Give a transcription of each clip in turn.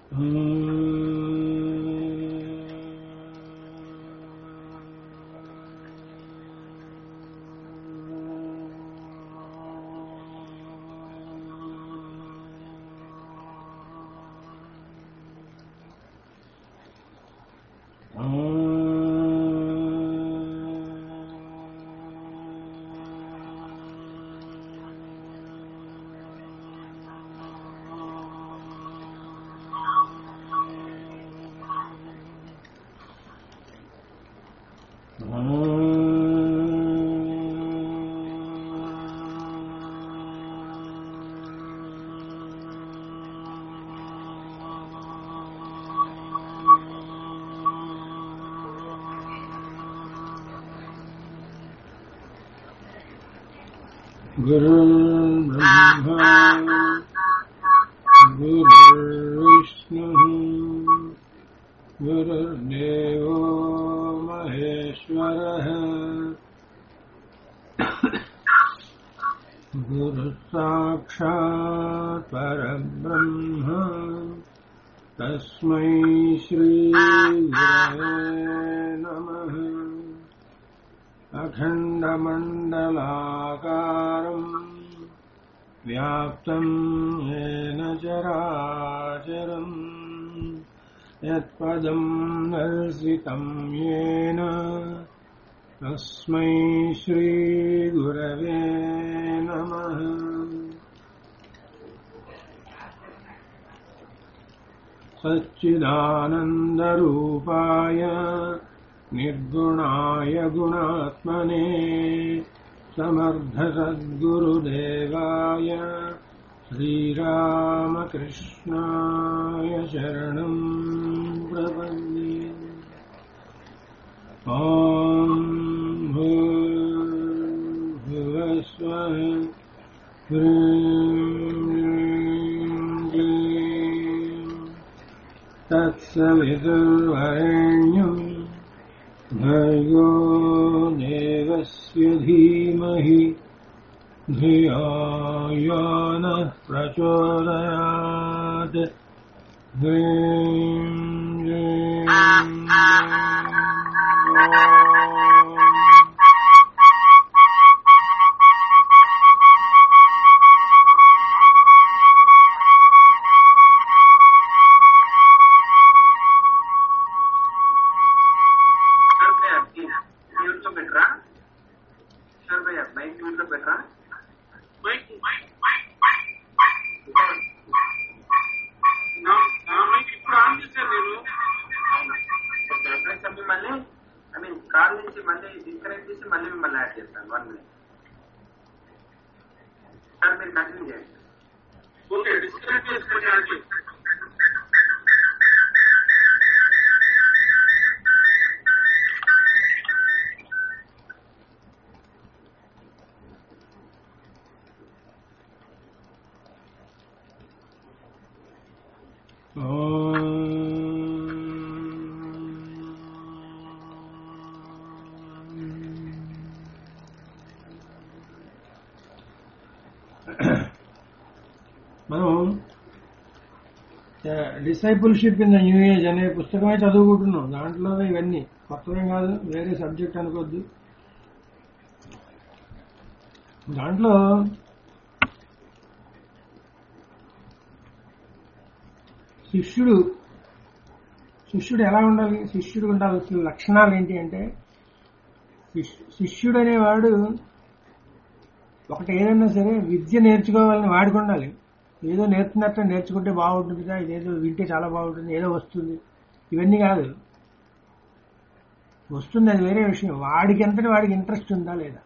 गुरुर्ब्रह्मा गुरुर्विष्णुः गुरुर्देवो महेश्वरः गुरुः साक्षात् परब्रह्म तस्मै श्रीगुरवे नमः अखण्डमण्डलाकारम् व्याप्तम् येन चराचरम् यत्पदम् दर्शितम् येन तस्मै श्रीगुरवे नमः सच्चिदानन्दरूपाय निर्गुणाय गुणात्मने समर्थसद्गुरुदेवाय श्रीरामकृष्णाय शरणम् प्रपन्ये ॐ भूर्भुवस्वः तत्सवितुर्वरेण्यम् भर्गो देवस्य धीमहि धियो यो नः प्रचोदयात् ह्रीं ह्रीं ॐ సార్ భయ్యా మ్యూట్ లో పెట్టరా సార్ భయ్యా మైక్ మ్యూట్ లో పెట్టరా మైక్ నా నా మైక్ ఇప్పుడు ఆన్ చేశారు నేను ఓకే అప్పుడే సార్ మిమ్మల్ని ఐ మీన్ కాల్ నుంచి మళ్ళీ డిస్కనెక్ట్ చేసి మళ్ళీ మిమ్మల్ని యాడ్ చేస్తాను వన్ మినిట్ సార్ మీరు కంటిన్యూ చేయండి ఓకే డిస్కనెక్ట్ చేసుకోండి అది మనం discipleship in the new age అనే పుస్తకమే చదువుకుంటున్నాం దాంట్లో ఇవన్నీ కొత్తవేం కాదు వేరే సబ్జెక్ట్ అనుకోవద్దు దాంట్లో శిష్యుడు శిష్యుడు ఎలా ఉండాలి శిష్యుడు ఉండాల్సిన లక్షణాలు ఏంటి అంటే శిష్- శిష్యుడు అనేవాడు ఒకటి ఏదైనా సరే విద్య నేర్చుకోవాలని వాడికి ఉండాలి ఏదో నేర్చుకున్నట్టు నేర్చుకుంటే బాగుంటుందిగా ఇదేదో వింటే చాలా బాగుంటుంది ఏదో వస్తుంది ఇవన్నీ కాదు వస్తుంది అది వేరే విషయం వాడికి ఎంతటి వాడికి ఇంట్రెస్ట్ ఉందా లేదా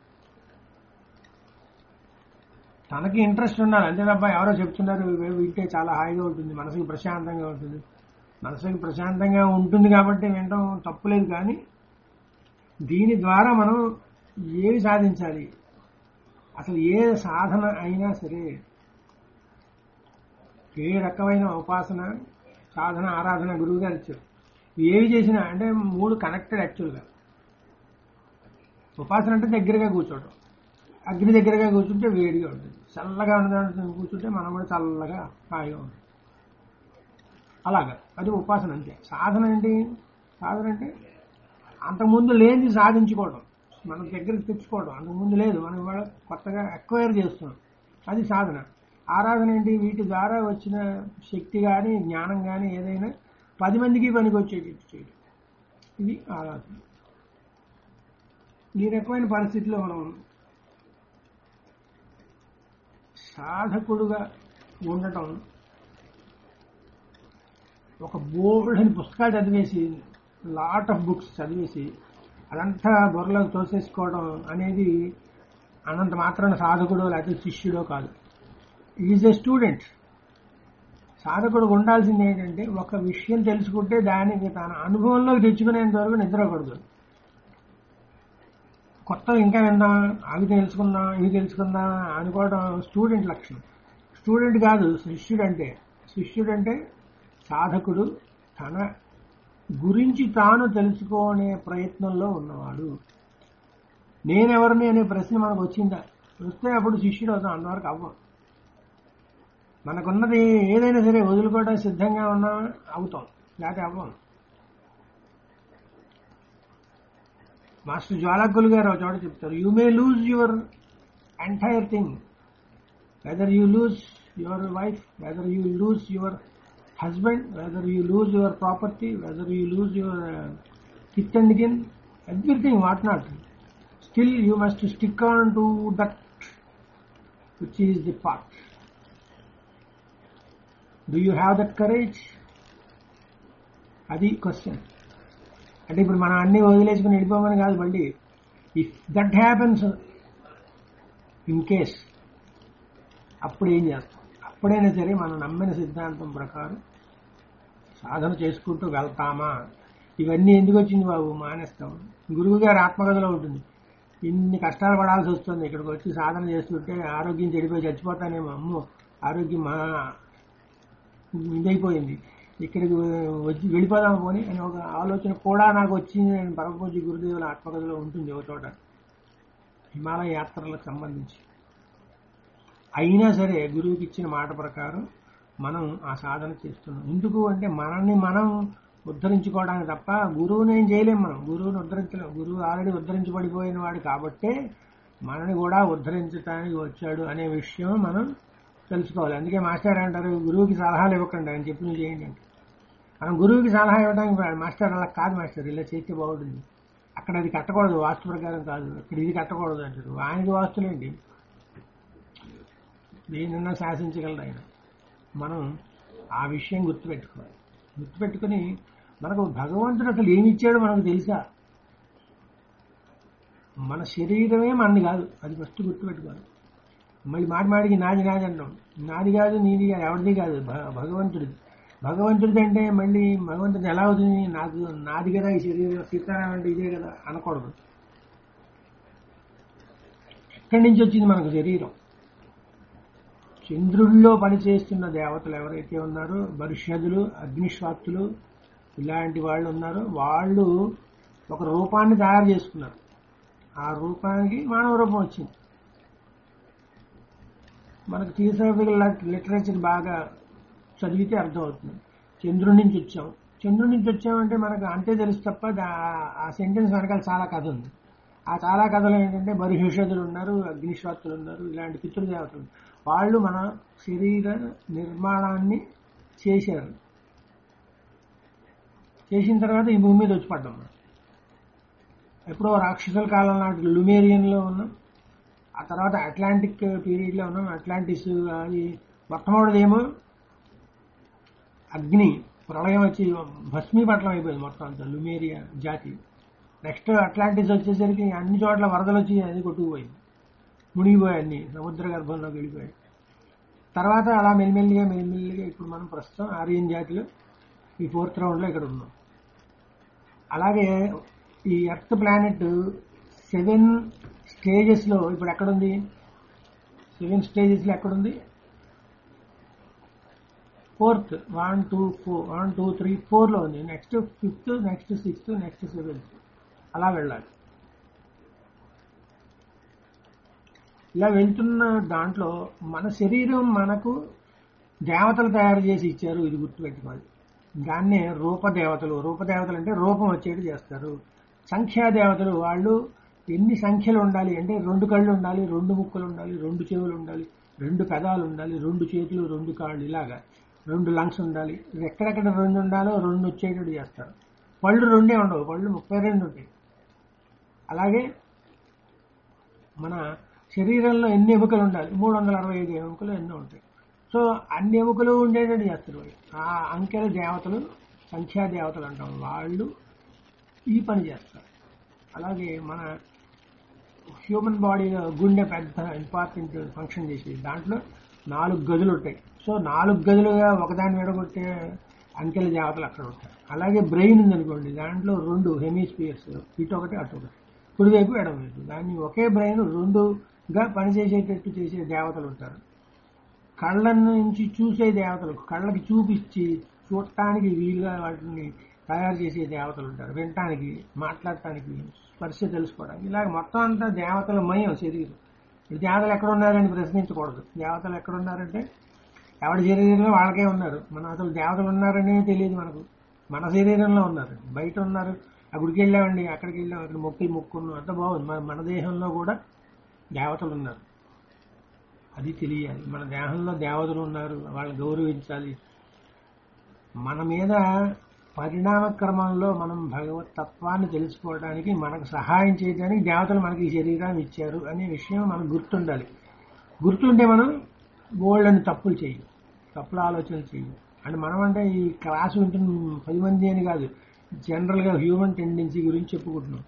తనకి ఇంట్రెస్ట్ ఉండాలి అంతే తప్ప ఎవరో చెప్తున్నారు ఇవి వింటే చాలా హాయిగా ఉంటుంది మనసుకి ప్రశాంతంగా ఉంటుంది మనసుకి ప్రశాంతంగా ఉంటుంది కాబట్టి వినడం తప్పులేదు కానీ దీని ద్వారా మనం ఏవి సాధించాలి అసలు ఏ సాధన అయినా సరే ఏ రకమైన ఉపాసన సాధన ఆరాధన గురువు గారు ఇచ్చారు ఏవి చేసినా అంటే మూడు కనెక్టెడ్ యాక్చువల్గా ఉపాసన అంటే దగ్గరగా కూర్చోవడం అగ్ని దగ్గరగా కూర్చుంటే వేడిగా ఉంటుంది చల్లగా ఉన్న దాంట్లో కూర్చుంటే మనం కూడా చల్లగా హాయిగా ఉంటుంది అలాగా అది ఉపాసన అంతే సాధన ఏంటి సాధన అంటే అంతకుముందు లేనిది సాధించుకోవడం మన దగ్గరికి తెచ్చుకోవడం అంతకుముందు లేదు మనం ఇవాళ కొత్తగా ఎక్వైర్ చేస్తున్నాం అది సాధన ఆరాధన ఏంటి వీటి ద్వారా వచ్చిన శక్తి కానీ జ్ఞానం కానీ ఏదైనా పది మందికి పనికి వచ్చేటట్టు చేయడం ఇది ఆరాధన ఈ రకమైన పరిస్థితిలో మనం సాధకుడుగా ఉండటం ఒక బోల్డ్ అని పుస్తకాలు చదివేసి లాట్ ఆఫ్ బుక్స్ చదివేసి అదంతా బుర్రలోకి తోసేసుకోవడం అనేది అనంత మాత్రాన సాధకుడో లేకపోతే శిష్యుడో కాదు ఈజ్ ఎ స్టూడెంట్ సాధకుడు ఉండాల్సింది ఏంటంటే ఒక విషయం తెలుసుకుంటే దానికి తన అనుభవంలోకి తెచ్చుకునేంత వరకు నిద్రకూడదు కొత్తగా ఇంకా విందాం అవి తెలుసుకుందాం ఇవి తెలుసుకుందాం అనుకోవడం స్టూడెంట్ లక్షణం స్టూడెంట్ కాదు శిష్యుడు అంటే శిష్యుడు అంటే సాధకుడు తన గురించి తాను తెలుసుకునే ప్రయత్నంలో ఉన్నవాడు నేనెవరిని అనే ప్రశ్న మనకు వచ్చిందా వస్తే అప్పుడు శిష్యుడు అవుతాం అంతవరకు అవ్వం మనకున్నది ఏదైనా సరే వదులుకోవడం సిద్ధంగా ఉన్నా అవుతాం లేకపోతే అవ్వం మాస్టర్ జ్వాలకులు గారు ఒక చోట చెప్తారు you may lose your entire thing whether you lose your wife whether you lose your husband, whether you lose your property, whether you lose your uh, kith and kin, everything, what not. Still, you must stick on to that which is the path. Do you have that courage? అది question అంటే ఇప్పుడు మనం అన్ని వదిలేసుకుని వెళ్ళిపోమని కాదు మళ్ళీ if that happens in case అప్పుడు ఏం చేస్తాం అప్పుడైనా సరే మనం నమ్మిన సిద్ధాంతం ప్రకారం సాధన చేసుకుంటూ వెళ్తామా ఇవన్నీ ఎందుకు వచ్చింది బాబు మానేస్తాం గురువు గారి ఆత్మకథలో ఉంటుంది ఇన్ని కష్టాలు పడాల్సి వస్తుంది ఇక్కడికి వచ్చి సాధన చేస్తుంటే ఆరోగ్యం చెడిపోయి చచ్చిపోతానేమో అమ్మో ఆరోగ్యం మా ఇదైపోయింది ఇక్కడికి వచ్చి వెళ్ళిపోదాం పోని అని ఒక ఆలోచన కూడా నాకు వచ్చింది నేను పరమపూజి గురుదేవుల ఆత్మకథలో ఉంటుంది ఒక చోట హిమాలయ యాత్రలకు సంబంధించి అయినా సరే గురువుకి ఇచ్చిన మాట ప్రకారం మనం ఆ సాధన చేస్తున్నాం ఎందుకు అంటే మనల్ని మనం ఉద్ధరించుకోవడానికి తప్ప గురువుని ఏం చేయలేం మనం గురువుని ఉద్ధరించలేం గురువు ఆల్రెడీ ఉద్ధరించబడిపోయిన వాడు కాబట్టే మనని కూడా ఉద్ధరించడానికి వచ్చాడు అనే విషయం మనం తెలుసుకోవాలి అందుకే మాస్టర్ అంటారు గురువుకి సలహాలు ఇవ్వకండి అని చెప్పి నువ్వు చేయండి అంటే మనం గురువుకి సలహా ఇవ్వడానికి మాస్టర్ అలా కాదు మాస్టర్ ఇలా చేస్తే బాగుంటుంది అక్కడ అది కట్టకూడదు వాస్తు ప్రకారం కాదు ఇక్కడ ఇది కట్టకూడదు అంటారు ఆయనకి వాస్తులేంటి దేనన్నా శాసించగలడు ఆయన మనం ఆ విషయం గుర్తుపెట్టుకోవాలి గుర్తుపెట్టుకుని మనకు భగవంతుడు అసలు ఏమి ఇచ్చాడో మనకు తెలుసా మన శరీరమే మనది కాదు అది ఫస్ట్ గుర్తుపెట్టుకోవాలి మళ్ళీ మాటి మాటికి నాది నాది అంటాం నాది కాదు నీది కాదు ఎవరిది కాదు భ- భగవంతుడిది భగవంతుడిది అంటే మళ్ళీ భగవంతుడు ఎలా అవుతుంది నాకు నాది కదా ఈ శరీరం సీతారాం అంటే ఇదే కదా అనకూడదు ఎక్కడి నుంచి వచ్చింది మనకు శరీరం చంద్రుల్లో పనిచేస్తున్న దేవతలు ఎవరైతే ఉన్నారో బరుష్యదులు అగ్నిశ్వాత్తులు ఇలాంటి వాళ్ళు ఉన్నారో వాళ్ళు ఒక రూపాన్ని తయారు చేసుకున్నారు ఆ రూపానికి మానవ రూపం వచ్చింది మనకు థియోసాఫికల్ లిటరేచర్ బాగా చదివితే అర్థమవుతుంది చంద్రుడి నుంచి వచ్చాం చంద్రుడి నుంచి వచ్చామంటే మనకు అంతే తెలుసు తప్ప దా- ఆ సెంటెన్స్ వెనకాల చాలా కథ ఉంది ఆ చాలా కథలు ఏంటంటే బరిహిషదులు ఉన్నారు అగ్నిశ్వాత్తులు ఉన్నారు ఇలాంటి పితృదేవతలు వాళ్ళు మన శరీర నిర్మాణాన్ని చేశారు చేసిన తర్వాత ఈ భూమి మీద వచ్చి పడ్డాం మనం ఎప్పుడో రాక్షసుల కాలం నాటి లుమేరియన్లో ఉన్నాం ఆ తర్వాత అట్లాంటిక్ పీరియడ్లో ఉన్నాం అట్లాంటిస్ అది మొట్టమొదటిదేమో అగ్ని ప్రళయం వచ్చి భస్మీపట్నం అయిపోయింది మొత్తం అంతా లుమేరియా జాతి నెక్స్ట్ అట్లాంటిస్ వచ్చేసరికి అన్ని చోట్ల వరదలు వచ్చి అది కొట్టుకుపోయింది మునిగిపోయాయి అన్ని సముద్ర గర్భంలోకి వెళ్ళిపోయాయి తర్వాత అలా మెల్లిమెల్లిగా మెల్లిమెల్లిగా ఇప్పుడు మనం ప్రస్తుతం ఆర్యన్ జాతిలో ఈ ఫోర్త్ రౌండ్లో ఇక్కడ ఉన్నాం అలాగే ఈ ఎర్త్ ప్లానెట్ సెవెన్ స్టేజెస్లో ఇప్పుడు ఎక్కడుంది సెవెన్ స్టేజెస్లో ఎక్కడుంది fourth one two four one two three ఫోర్లో ఉంది next fifth next sixth next seventh అలా వెళ్ళాలి ఇలా వెళ్తున్న దాంట్లో మన శరీరం మనకు దేవతలు తయారు చేసి ఇచ్చారు ఇది గుర్తుపెట్టుకోవాలి దాన్నే రూపదేవతలు రూపదేవతలు అంటే రూపం వచ్చేది చేస్తారు సంఖ్యాదేవతలు వాళ్ళు ఎన్ని సంఖ్యలు ఉండాలి అంటే రెండు కళ్ళు ఉండాలి రెండు ముక్కలు ఉండాలి రెండు చెవులు ఉండాలి రెండు పెదాలు ఉండాలి రెండు చేతులు రెండు కాళ్ళు ఇలాగా రెండు లంగ్స్ ఉండాలి ఇవి ఎక్కడెక్కడ రెండు ఉండాలో రెండు వచ్చేటట్టు చేస్తారు పళ్ళు రెండే ఉండవు పళ్ళు ముప్పై రెండు ఉంటాయి అలాగే మన శరీరంలో ఎన్ని ఎముకలు ఉండాలి మూడు వందల అరవై ఐదు ఎముకలు ఎన్నో ఉంటాయి సో అన్ని ఎముకలు ఉండేటట్టు చేస్తారు వాళ్ళు. ఆ అంకెల దేవతలు సంఖ్యా దేవతలు అంటాం వాళ్ళు ఈ పని చేస్తారు అలాగే మన హ్యూమన్ బాడీలో గుండె పెద్ద ఇంపార్టెంట్ ఫంక్షన్ చేసేది దాంట్లో నాలుగు గదులు ఉంటాయి సో నాలుగు గదులుగా ఒకదాన్ని విడగొట్టే అంకెల దేవతలు అక్కడ ఉంటాయి అలాగే బ్రెయిన్ ఉందనుకోండి దాంట్లో రెండు హెమిస్పియర్స్ ఇటు ఒకటి అటు ఒకటి కుడివైపు ఎడమవైపు దాన్ని ఒకే బ్రెయిన్ రెండుగా పనిచేసేటట్టు చేసే దేవతలు ఉంటారు కళ్ళ నుంచి చూసే దేవతలు కళ్ళకి చూపించి చూడటానికి వీలుగా వాటిని తయారు చేసే దేవతలు ఉంటారు వినటానికి మాట్లాడటానికి స్పర్శ తెలుసుకోవడానికి ఇలాగ మొత్తం అంతా దేవతల మయం శరీరం ఇప్పుడు దేవతలు ఎక్కడ ఉన్నారని ప్రశ్నించకూడదు దేవతలు ఎక్కడ ఉన్నారంటే ఎవరి శరీరంలో వాళ్ళకే ఉన్నారు మన అసలు దేవతలు ఉన్నారనే తెలియదు మనకు మన శరీరంలో ఉన్నారు బయట ఉన్నారు అక్కడికి వెళ్ళామండి అక్కడికి వెళ్ళాం అక్కడ మొక్కులు మొక్కున్నాం అంత బాగుంది మన మన దేహంలో కూడా దేవతలు ఉన్నారు అది తెలియాలి మన దేహంలో దేవతలు ఉన్నారు వాళ్ళని గౌరవించాలి మన మీద పరిణామ క్రమంలో మనం భగవత్ తత్వాన్ని తెలుసుకోవడానికి మనకు సహాయం చేయడానికి దేవతలు మనకి ఈ శరీరాన్ని ఇచ్చారు అనే విషయం మనకు గుర్తుండాలి గుర్తుంటే మనం బోల్డ్ అని తప్పులు చేయం తప్పుల ఆలోచన చేయం అంటే మనం అంటే ఈ క్లాస్ వింటున్న పది మంది అని కాదు జనరల్గా హ్యూమన్ టెండెన్సీ గురించి చెప్పుకుంటున్నాం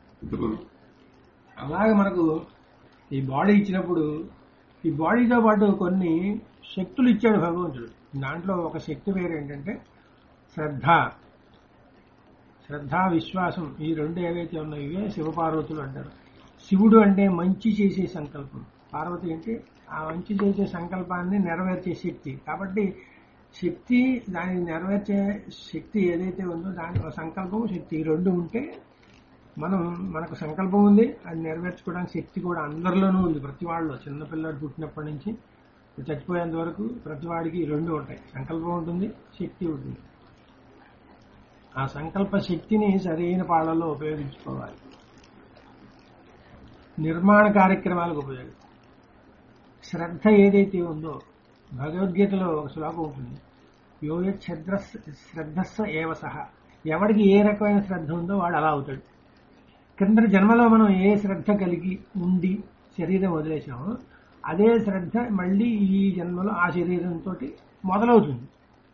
అలాగే మనకు ఈ బాడీ ఇచ్చినప్పుడు ఈ బాడీతో పాటు కొన్ని శక్తులు ఇచ్చాడు భగవంతుడు దాంట్లో ఒక శక్తి పేరు ఏంటంటే శ్రద్ధ శ్రద్ధ విశ్వాసం ఈ రెండు ఏవైతే ఉన్నాయో ఇవే శివపార్వతులు అంటారు శివుడు అంటే మంచి చేసే సంకల్పం పార్వతి అంటే ఆ మంచి చేసే సంకల్పాన్ని నెరవేర్చే శక్తి కాబట్టి శక్తి దాన్ని నెరవేర్చే శక్తి ఏదైతే ఉందో దాని ఒక సంకల్పం శక్తి ఈ రెండు ఉంటే మనం మనకు సంకల్పం ఉంది అది నెరవేర్చుకోవడానికి శక్తి కూడా అందరిలోనూ ఉంది ప్రతి వాళ్ళు చిన్నపిల్లాడు పుట్టినప్పటి నుంచి చచ్చిపోయేంత వరకు ప్రతి వాడికి ఈ రెండు ఉంటాయి సంకల్పం ఉంటుంది శక్తి ఉంటుంది ఆ సంకల్ప శక్తిని సరైన పాళ్ళలో ఉపయోగించుకోవాలి నిర్మాణ కార్యక్రమాలకు ఉపయోగం శ్రద్ధ ఏదైతే ఉందో భగవద్గీతలో ఒక శ్లోకం ఉంటుంది యోగ ఛద్ర శ్రద్ధస్స ఏవ సహ ఎవడికి ఏ రకమైన శ్రద్ధ ఉందో వాడు అలా అవుతాడు క్రింద జన్మలో మనం ఏ శ్రద్ధ కలిగి ఉండి శరీరం వదిలేసామో అదే శ్రద్ధ మళ్ళీ ఈ జన్మలో ఆ శరీరంతో మొదలవుతుంది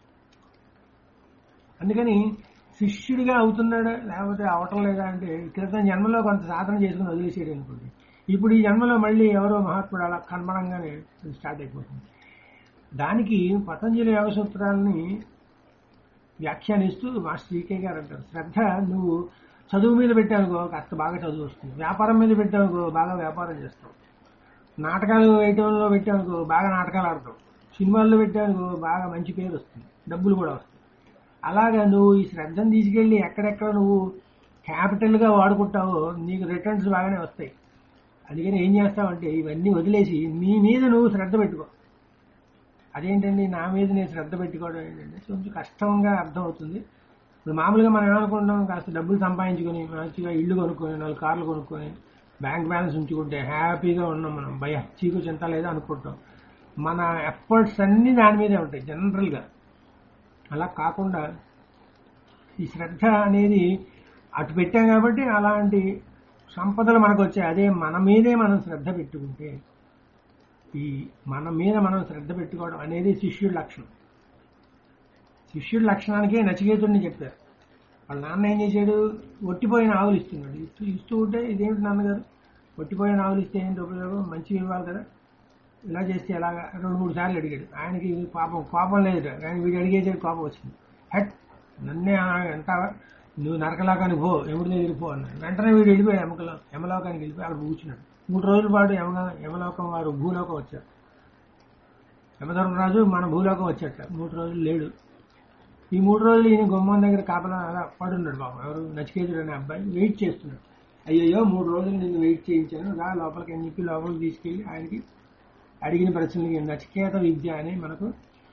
అందుకని శిష్యుడిగా అవుతున్నాడా లేకపోతే అవటం లేదా అంటే క్రితం జన్మలో కొంత సాధన చేసుకుని వదిలేసాడు అనుకోండి ఇప్పుడు ఈ జన్మలో మళ్ళీ ఎవరో మహాత్ముడు అలా కనబడంగానే స్టార్ట్ అయిపోతుంది దానికి పతంజలి యోగ సూత్రాలని వ్యాఖ్యానిస్తూ మాస్టర్ జీకే గారు అంటారు శ్రద్ధ నువ్వు చదువు మీద పెట్టానుకో కాస్త బాగా చదువు వస్తుంది వ్యాపారం మీద పెట్టానుకో బాగా వ్యాపారం చేస్తావు నాటకాలు వేయటంలో పెట్టానుకో బాగా నాటకాలు ఆడతావు సినిమాల్లో పెట్టానుకో బాగా మంచి పేరు వస్తుంది డబ్బులు కూడా వస్తాయి అలాగా నువ్వు ఈ శ్రద్ధను తీసుకెళ్ళి ఎక్కడెక్కడ నువ్వు క్యాపిటల్గా వాడుకుంటావో నీకు రిటర్న్స్ బాగానే వస్తాయి అందుకని ఏం చేస్తావంటే ఇవన్నీ వదిలేసి నీ మీద నువ్వు శ్రద్ధ పెట్టుకో అదేంటండి నా మీద నేను శ్రద్ధ పెట్టుకోవడం ఏంటంటే కొంచెం కష్టంగా అర్థమవుతుంది ఇప్పుడు మామూలుగా మనం ఏమనుకుంటాం కాస్త డబ్బులు సంపాదించుకొని మంచిగా ఇల్లు కొనుక్కొని నాలుగు కార్లు కొనుక్కొని బ్యాంక్ బ్యాలెన్స్ ఉంచుకుంటే హ్యాపీగా ఉన్నాం మనం భయ చీకు చింత లేదా అనుకుంటాం మన ఎఫర్ట్స్ అన్నీ దాని మీదే ఉంటాయి జనరల్గా అలా కాకుండా ఈ శ్రద్ధ అనేది అటు పెట్టాం కాబట్టి అలాంటి సంపదలు మనకు వచ్చాయి అదే మన మీదే మనం శ్రద్ధ పెట్టుకుంటే ఈ మన మీద మనం శ్రద్ధ పెట్టుకోవడం అనేది శిష్యుడి లక్షణం శిష్యుడి లక్షణానికే నచికేతుడిని చెప్పారు వాళ్ళ నాన్న ఏం చేశాడు ఒట్టిపోయిన ఆవులు ఇస్తున్నాడు ఇస్తూ ఇస్తూ ఉంటే ఇదేమిటి నాన్నగారు ఒట్టిపోయిన ఆవులు ఇస్తే ఏంటి ఉపయోగం మంచివి ఇవ్వాలి కదా ఇలా చేస్తే ఎలాగా రెండు మూడు సార్లు అడిగాడు ఆయనకి పాపం కోపం లేదు కానీ వీడు అడిగేసాడు కోపం వచ్చింది హెట్ నన్నే అంటావా నువ్వు నరకలోకానికి పో ఎముడి దగ్గరికి పో అన్నాడు వెంటనే వీడు వెళ్ళిపోయాడు ఎమకలో యమలోకానికి వెళ్ళిపోయి అక్కడ కూర్చున్నాడు మూడు రోజుల పాటు యమ యమలోకం వారు భూలోకం వచ్చారు యమధర్మరాజు మన భూలోకం వచ్చాట మూడు రోజులు లేడు ఈ మూడు రోజులు ఈయన గుమ్మం దగ్గర కాపలా అలా పడున్నాడు బాబు ఎవరు నచికేతుడు అనే అబ్బాయి వెయిట్ చేస్తున్నాడు అయ్యయ్యో మూడు రోజులు నిన్ను వెయిట్ చేయించాను రా లోపలికి అని చెప్పి లోపలికి తీసుకెళ్ళి ఆయనకి అడిగిన ప్రశ్నలకి నచికేత విద్య అని మనకు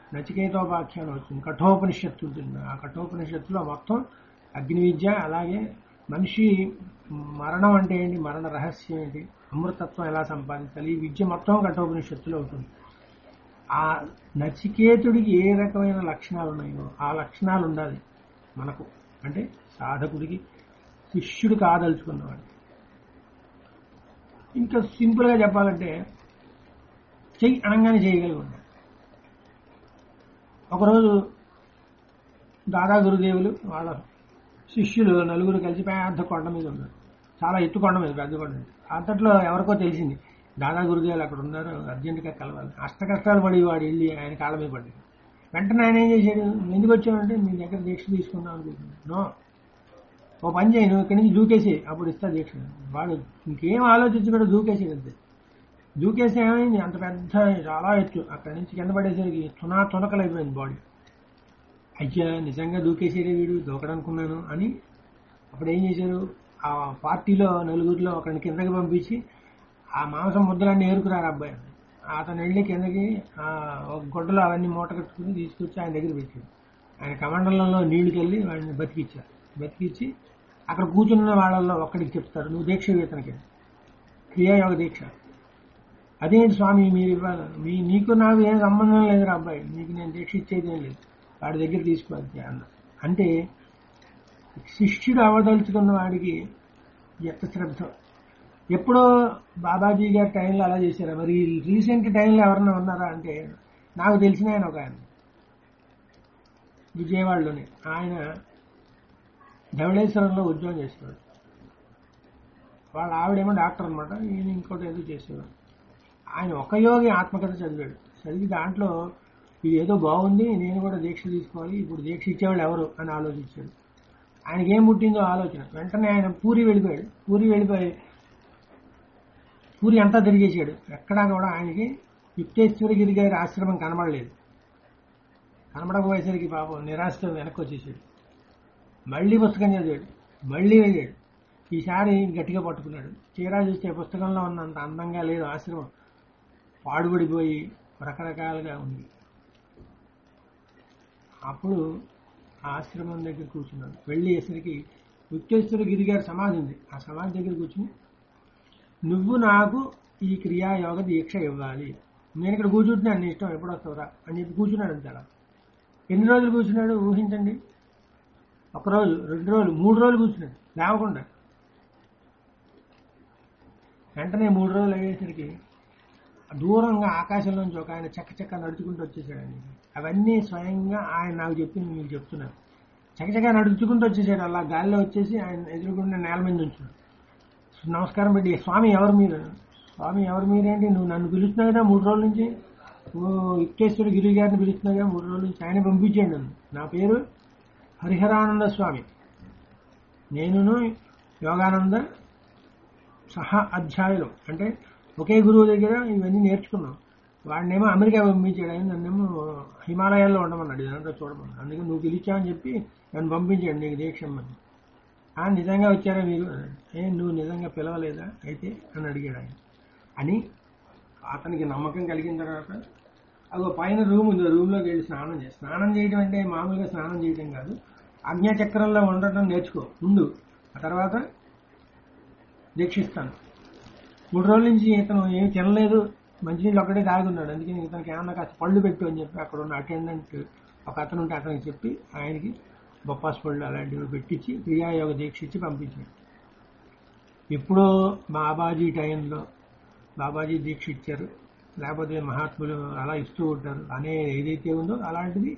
నచికేతోపాఖ్యానం వస్తుంది కఠోపనిషత్తు ఉంటుంది ఆ కఠోపనిషత్తులో మొత్తం అగ్ని విద్య అలాగే మనిషి మరణం అంటే ఏంటి మరణ రహస్యం ఏంటి అమృతత్వం ఎలా సంపాదించాలి ఈ విద్య మొత్తం కఠోపనిషత్తులో ఉంటుంది ఆ నచికేతుడికి ఏ రకమైన లక్షణాలు ఉన్నాయో ఆ లక్షణాలు ఉండాలి మనకు అంటే సాధకుడికి శిష్యుడు కాదలుచుకున్నవాడు ఇంకా సింపుల్గా చెప్పాలంటే చెయ్యి అనగానే చేయగలిగి ఉండాలి ఒకరోజు దాదా గురుదేవులు వాళ్ళ శిష్యులు నలుగురు కలిసి పెద్ద కొండ మీద ఉన్నారు చాలా ఎత్తు కొండ మీద పెద్ద కొండ మీద అంతట్లో ఎవరికో తెలిసింది దాదా గురుదేవులు అక్కడ ఉన్నారు అర్జెంటుగా కలవాలి అష్ట కష్టాలు పడి వాడు వెళ్ళి ఆయన కాళ్ళ మీద పడ్డాడు వెంటనే ఆయన ఏం చేశాడు "నువ్వు ఎందుకు వచ్చావంటే మీ దగ్గర దీక్ష తీసుకుందాం అనుకుంటున్నాను నో ఓ పని చేయి నువ్వు ఇక్కడి నుంచి దూకేసి అప్పుడు ఇస్తా దీక్ష వాడు ఇంకేం ఆలోచించి కూడా దూకేసేది అంతే దూకేసి ఏమైంది అంత పెద్ద చాలా ఎత్తు అక్కడి నుంచి కింద పడేసరికి తునా తునకలైపోయింది బాడీ అయ్యా నిజంగా దూకేసేదే వీడు దూకడనుకున్నాను అని అప్పుడు ఏం చేశారు ఆ పార్టీలో నలుగురిలో ఒకరిని కిందకి పంపించి ఆ మాంసం ముద్దలన్నీ ఏరుకురారు అబ్బాయి అతను వెళ్ళి కిందకి ఆ ఒక గుడ్డలో అవన్నీ మూట కట్టుకుని తీసుకొచ్చి ఆయన దగ్గర పెట్టాడు ఆయన కమండలంలో నీళ్లు చల్లి వాడిని బతికిచ్చారు బతికిచ్చి అక్కడ కూర్చున్న వాళ్ళల్లో ఒక్కడికి చెప్తారు నువ్వు దీక్ష ఇతనికి క్రియాయోగ దీక్ష అదేంటి స్వామి మీరు ఇవ్వాలి మీ నీకు నాకు ఏం సంబంధం లేదురా అబ్బాయి నీకు నేను దీక్ష ఇచ్చేది ఏం లేదు వాడి దగ్గర తీసుకోవాలి అన్న అంటే శిష్యుడు అవదలుచుకున్న వాడికి ఎంత శ్రద్ధ ఎప్పుడో బాబాజీ గారి టైంలో అలా చేశారు మరి రీసెంట్ టైంలో ఎవరన్నా ఉన్నారా అంటే నాకు తెలిసిన ఆయన ఒక ఆయన విజయవాడలోనే ఆయన ధవళేశ్వరంలో ఉద్యోగం చేసేవాడు వాళ్ళ ఆవిడేమో డాక్టర్ అనమాట ఈయన ఇంకోటి ఏదో చేసేవాడు ఆయన ఒక యోగి ఆత్మకథ చదివాడు చదివి దాంట్లో ఇది ఏదో బాగుంది నేను కూడా దీక్ష తీసుకోవాలి ఇప్పుడు దీక్ష ఇచ్చేవాళ్ళు ఎవరు అని ఆలోచించాడు ఆయనకి ఏం పుట్టిందో ఆలోచన వెంటనే ఆయన పూరి వెళ్ళిపోయాడు పూరి వెళ్ళిపోయి పూరి అంతా తిరిగేసాడు ఎక్కడా కూడా ఆయనకి యుక్తేశ్వరగిరి గారి ఆశ్రమం కనబడలేదు కనబడకపోయేసరికి పాపం నిరాశతో వెనక్కి వచ్చేసాడు మళ్ళీ పుస్తకం చదివాడు మళ్ళీ వెళ్ళాడు ఈసారి గట్టిగా పట్టుకున్నాడు తీరా చూస్తే పుస్తకంలో ఉన్నంత అందంగా లేదు ఆశ్రమం పాడుబడిపోయి రకరకాలుగా ఉంది అప్పుడు ఆ ఆశ్రమం దగ్గర కూర్చున్నాడు వెళ్ళేసరికి యుక్తేశ్వర గిరి గారి సమాధి ఉంది ఆ సమాధి దగ్గర కూర్చుని నువ్వు నాకు ఈ క్రియాయోగ దీక్ష ఇవ్వాలి నేను ఇక్కడ కూర్చుంటున్నాను నీ ఇష్టం ఎప్పుడు వస్తావురా అని చెప్పి కూర్చున్నాడు అంతే అలా ఎన్ని రోజులు కూర్చున్నాడు ఊహించండి ఒక రోజు రెండు రోజులు మూడు రోజులు కూర్చున్నాడు లేవకుండా వెంటనే మూడు రోజులు అయ్యేసరికి దూరంగా ఆకాశంలోంచి ఒక ఆయన చక్క చక్క నడుచుకుంటూ వచ్చేసాడు ఆయన అవన్నీ స్వయంగా ఆయన నాకు చెప్పి మీకు చెప్తున్నాను చక్కచక్క నడుచుకుంటూ వచ్చేసాడు అలా గాలిలో వచ్చేసి ఆయన ఎదురుకుండా నేల మీద ఉంచున్నాడు నమస్కారం పెట్టి స్వామి ఎవరు మీరు స్వామి ఎవరు మీరేంటి నువ్వు నన్ను పిలుస్తున్నావు కదా మూడు రోజుల నుంచి నువ్వు యుక్తేశ్వర గిరి గారిని పిలుస్తున్నావు కదా మూడు రోజుల నుంచి ఆయన పంపించండి నన్ను నా పేరు హరిహరానంద స్వామి నేనును యోగానంద సహా అధ్యాయులు అంటే ఒకే గురువు దగ్గర ఇవన్నీ నేర్చుకున్నాం వాడినేమో అమెరికా పంపించాడు ఆయన నన్నేమో హిమాలయాల్లో ఉండమన్నాడు ఇదంతా చూడమన్నాడు అందుకే నువ్వు పిలిచావని చెప్పి నన్ను పంపించాడు నీకు దీక్ష ఇమ్మని. ఆ నిజంగా వచ్చారా మీరు ఏ నువ్వు నిజంగా పిలవలేదా అయితే అని అడిగాడు ఆయన అని అతనికి నమ్మకం కలిగిన తర్వాత అదో పైన రూమ్ ఉంది రూమ్లోకి వెళ్ళి స్నానం చేయి స్నానం చేయడం అంటే మామూలుగా స్నానం చేయడం కాదు అజ్ఞాచక్రంలో ఉండటం నేర్చుకో ఉండు ఆ తర్వాత దీక్షిస్తాను మూడు రోజుల నుంచి ఇతను ఏం తినలేదు మంచినీళ్ళు ఒక్కడే తాగున్నాడు అందుకని ఇతనికి ఏమన్నా కాస్త పళ్ళు పెట్టు అని చెప్పి అక్కడ ఉన్న అటెండెంట్ ఒక అతను ఉంటే అతనికి చెప్పి ఆయనకి బొప్పాస్ పళ్ళు అలాంటివి పెట్టించి క్రియాయోగ దీక్ష ఇచ్చి పంపించాడు ఎప్పుడో బాబాజీ టైంలో బాబాజీ దీక్ష ఇచ్చారు లేకపోతే మహాత్ములు అలా ఇస్తూ ఉంటారు అనే ఏదైతే ఉందో అలాంటిది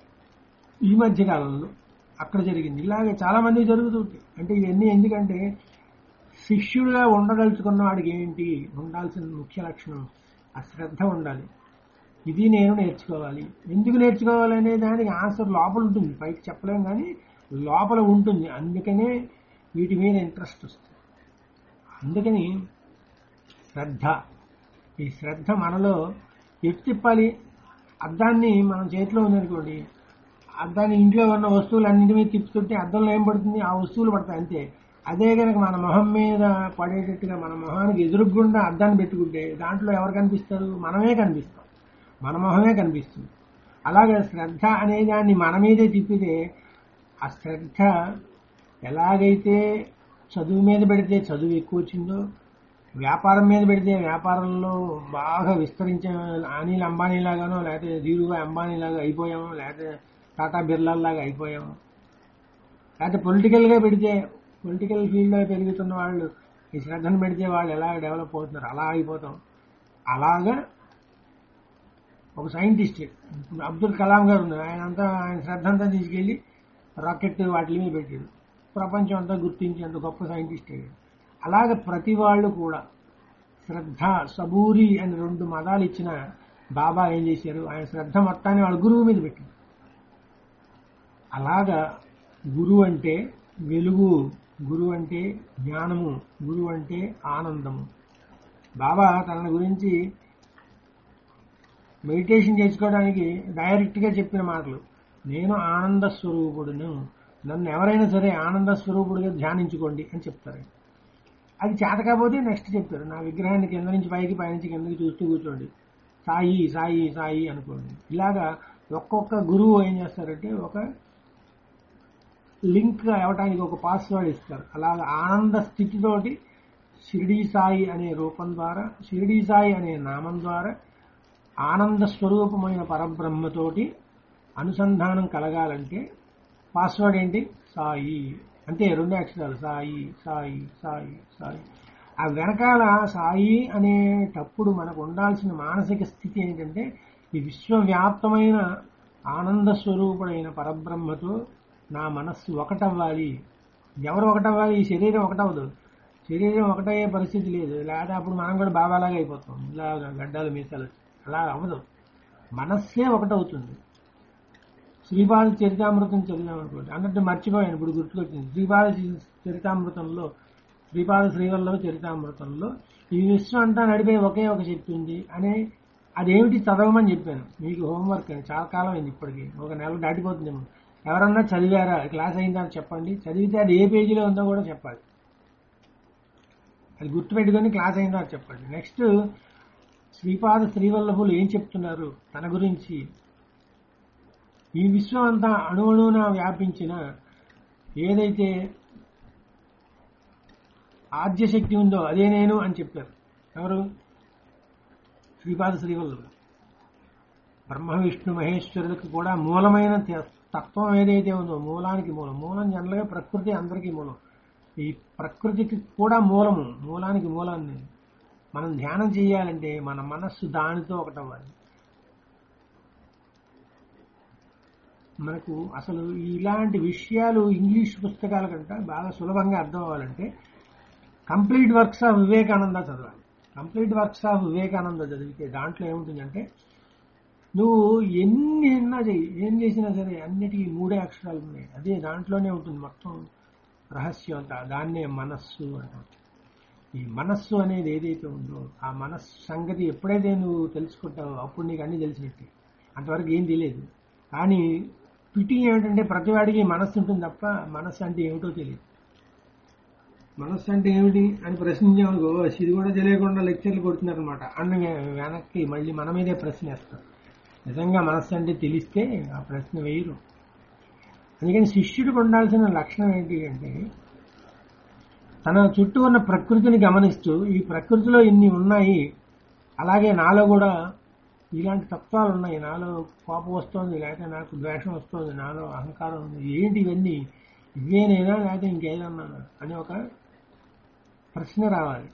ఈ మధ్య కాలంలో అక్కడ జరిగింది ఇలాగే చాలా మంది జరుగుతుంటాయి అంటే ఇవన్నీ ఎందుకంటే శిష్యుడిగా ఉండదలుచుకున్న వాడికి ఏంటి ఉండాల్సిన ముఖ్య లక్షణం ఆ శ్రద్ధ ఉండాలి ఇది నేను నేర్చుకోవాలి ఎందుకు నేర్చుకోవాలి అనే దానికి ఆన్సర్ లోపల ఉంటుంది పైకి చెప్పలేం కానీ లోపల ఉంటుంది అందుకనే వీటి మీద ఇంట్రెస్ట్ వస్తుంది అందుకని శ్రద్ధ ఈ శ్రద్ధ మనలో ఎటు తిప్పాలి అద్దాన్ని మనం చేతిలో ఉందనుకోండి అద్దాన్ని ఇంట్లో ఉన్న వస్తువులన్నింటి మీద తిప్పుతుంటే అద్దంలో ఏం పడుతుంది ఆ వస్తువులు పడతాయి అంతే అదే కనుక మన మొహం మీద పడేటట్టుగా మన మొహానికి ఎదురుగుండా అద్దాన్ని పెట్టుకుంటే దాంట్లో ఎవరు కనిపిస్తారు మనమే కనిపిస్తాం మన మొహమే కనిపిస్తుంది అలాగే శ్రద్ధ అనే దాన్ని మన మీదే తిప్పితే ఆ శ్రద్ధ ఎలాగైతే చదువు మీద పెడితే చదువు ఎక్కువ వచ్చిందో వ్యాపారం మీద పెడితే వ్యాపారంలో బాగా విస్తరించే అనిల్ అంబానీ లాగానో లేకపోతే ధీరుభాయ్ అంబానీ లాగా అయిపోయామో లేకపోతే టాటా బిర్లా లాగా అయిపోయాము లేకపోతే పొలిటికల్గా పెడితే పొలిటికల్ ఫీల్డ్లో పెరుగుతున్న వాళ్ళు ఈ శ్రద్ధను పెడితే వాళ్ళు ఎలా డెవలప్ అవుతున్నారు అలా అయిపోతాం అలాగా ఒక సైంటిస్ట్ ఇప్పుడు అబ్దుల్ కలాం గారు ఉన్నారు ఆయన అంతా ఆయన శ్రద్ధ అంతా తీసుకెళ్లి రాకెట్ వాటి మీద పెట్టాడు ప్రపంచం అంతా గుర్తించి అంత గొప్ప సైంటిస్ట్ అయ్యాడు అలాగ ప్రతి వాళ్ళు కూడా శ్రద్ధ సబూరి అని రెండు మదాలు ఇచ్చిన బాబా ఏం చేశారు ఆయన శ్రద్ధ మొత్తాన్ని వాళ్ళ గురువు మీద పెట్టారు అలాగా గురువు అంటే వెలుగు గురువు అంటే జ్ఞానము గురువు అంటే ఆనందము బాబా తన గురించి మెడిటేషన్ చేసుకోవడానికి డైరెక్ట్గా చెప్పిన మాటలు నేను ఆనంద స్వరూపుడును నన్ను ఎవరైనా సరే ఆనంద స్వరూపుడుగా ధ్యానించుకోండి అని చెప్తారు అది చేత కాకపోతే నెక్స్ట్ చెప్తారు నా విగ్రహాన్ని కింద నుంచి పైకి పైనుంచి కిందకి చూస్తూ కూర్చోండి సాయి సాయి సాయి అనుకోండి ఇలాగా ఒక్కొక్క గురువు ఏం చేస్తారంటే ఒక లింక్ అవ్వటానికి ఒక పాస్వర్డ్ ఇస్తారు అలాగా ఆనంద స్థితితోటి షిరిడీ సాయి అనే రూపం ద్వారా షిరిడీ సాయి అనే నామం ద్వారా ఆనంద స్వరూపమైన పరబ్రహ్మతోటి అనుసంధానం కలగాలంటే పాస్వర్డ్ ఏంటి సాయి అంతే రెండు అక్షరాలు సాయి సాయి సాయి సాయి ఆ వెనకాల సాయి అనేటప్పుడు మనకు ఉండాల్సిన మానసిక స్థితి ఏంటంటే ఈ విశ్వవ్యాప్తమైన ఆనంద స్వరూపుడైన పరబ్రహ్మతో నా మనస్సు ఒకటవ్వాలి ఎవరు ఒకటవ్వాలి ఈ శరీరం ఒకటవదు శరీరం ఒకటయ్యే పరిస్థితి లేదు లేదా అప్పుడు మనం కూడా బాబాలాగా అయిపోతాం ఇలా గడ్డాలు మీసాలు అలా అవ్వదు మనస్సే ఒకటవుతుంది శ్రీపాద చరితామృతం చదివాం అనుకోండి అన్నట్టు మర్చిపోయాను ఇప్పుడు గుర్తుకొచ్చింది శ్రీపాద చరితామృతంలో శ్రీపాద శ్రీవల్లభ చరితామృతంలో ఈ విశ్వం అంతా నడిపే ఒకే ఒక శక్తి ఉంది అనే అదేమిటి చదవమని చెప్పాను మీకు హోంవర్క్ అని చాలా కాలం అయింది ఇప్పటికి ఒక నెల దాటిపోతుందేమో ఎవరన్నా చదివారా క్లాస్ అయిందా అని చెప్పండి చదివితే అది ఏ పేజీలో ఉందో కూడా చెప్పాలి అది గుర్తుపెట్టుకొని క్లాస్ అయిందా అని చెప్పండి నెక్స్ట్ శ్రీపాద శ్రీవల్లభులు ఏం చెప్తున్నారు తన గురించి ఈ విశ్వం అంతా అణువున వ్యాపించిన ఏదైతే ఆద్యశక్తి ఉందో అదే నేను అని చెప్పారు ఎవరు శ్రీపాద శ్రీవల్లభులు బ్రహ్మ విష్ణు మహేశ్వరులకు కూడా మూలమైన తత్వం ఏదైతే ఉందో మూలానికి మూలం మూలం జనరల్గా ప్రకృతి అందరికీ మూలం ఈ ప్రకృతికి కూడా మూలము మూలానికి మూలాన్ని మనం ధ్యానం చేయాలంటే మన మనస్సు దానితో ఒకటవ్వాలి మనకు అసలు ఇలాంటి విషయాలు ఇంగ్లీష్ పుస్తకాల కంటే బాగా సులభంగా అర్థం అవ్వాలంటే కంప్లీట్ వర్క్స్ ఆఫ్ వివేకానంద చదవాలి కంప్లీట్ వర్క్స్ ఆఫ్ వివేకానంద చదివితే దాంట్లో ఏముంటుందంటే నువ్వు ఎన్ని అన్నా చెయ్యి ఏం చేసినా సరే అన్నిటికీ మూడే అక్షరాలు ఉన్నాయి అదే దాంట్లోనే ఉంటుంది మొత్తం రహస్యం అంతా దాన్నే మనస్సు అంటాం ఈ మనస్సు అనేది ఏదైతే ఉందో ఆ మనస్సు సంగతి ఎప్పుడైతే నువ్వు తెలుసుకుంటావో అప్పుడు నీకు అన్ని తెలిసినట్టే అంతవరకు ఏం తెలియదు కానీ పిటి ఏమిటంటే ప్రతివాడికి మనస్సు ఉంటుంది తప్ప మనస్సు అంటే ఏమిటో తెలియదు మనస్సు అంటే ఏమిటి అని ప్రశ్నించామనుకో ఇది కూడా తెలియకుండా లెక్చర్లు కొడుతున్నారనమాట అన్న వెనక్కి మళ్ళీ మన మీదే ప్రశ్న వేస్తారు నిజంగా మనస్సు అంటే తెలిస్తే ఆ ప్రశ్న వేయరు అందుకని శిష్యుడికి ఉండాల్సిన లక్షణం ఏంటి అంటే తన చుట్టూ ఉన్న ప్రకృతిని గమనిస్తూ ఈ ప్రకృతిలో ఇన్ని ఉన్నాయి అలాగే నాలో కూడా ఇలాంటి తత్వాలు ఉన్నాయి నాలో కోపం వస్తుంది లేకపోతే నాకు ద్వేషం వస్తుంది నాలో అహంకారం ఉంది ఏంటి ఇవన్నీ ఇవేనైనా లేకపోతే ఇంకేదన్నా అని ఒక ప్రశ్న రావాలి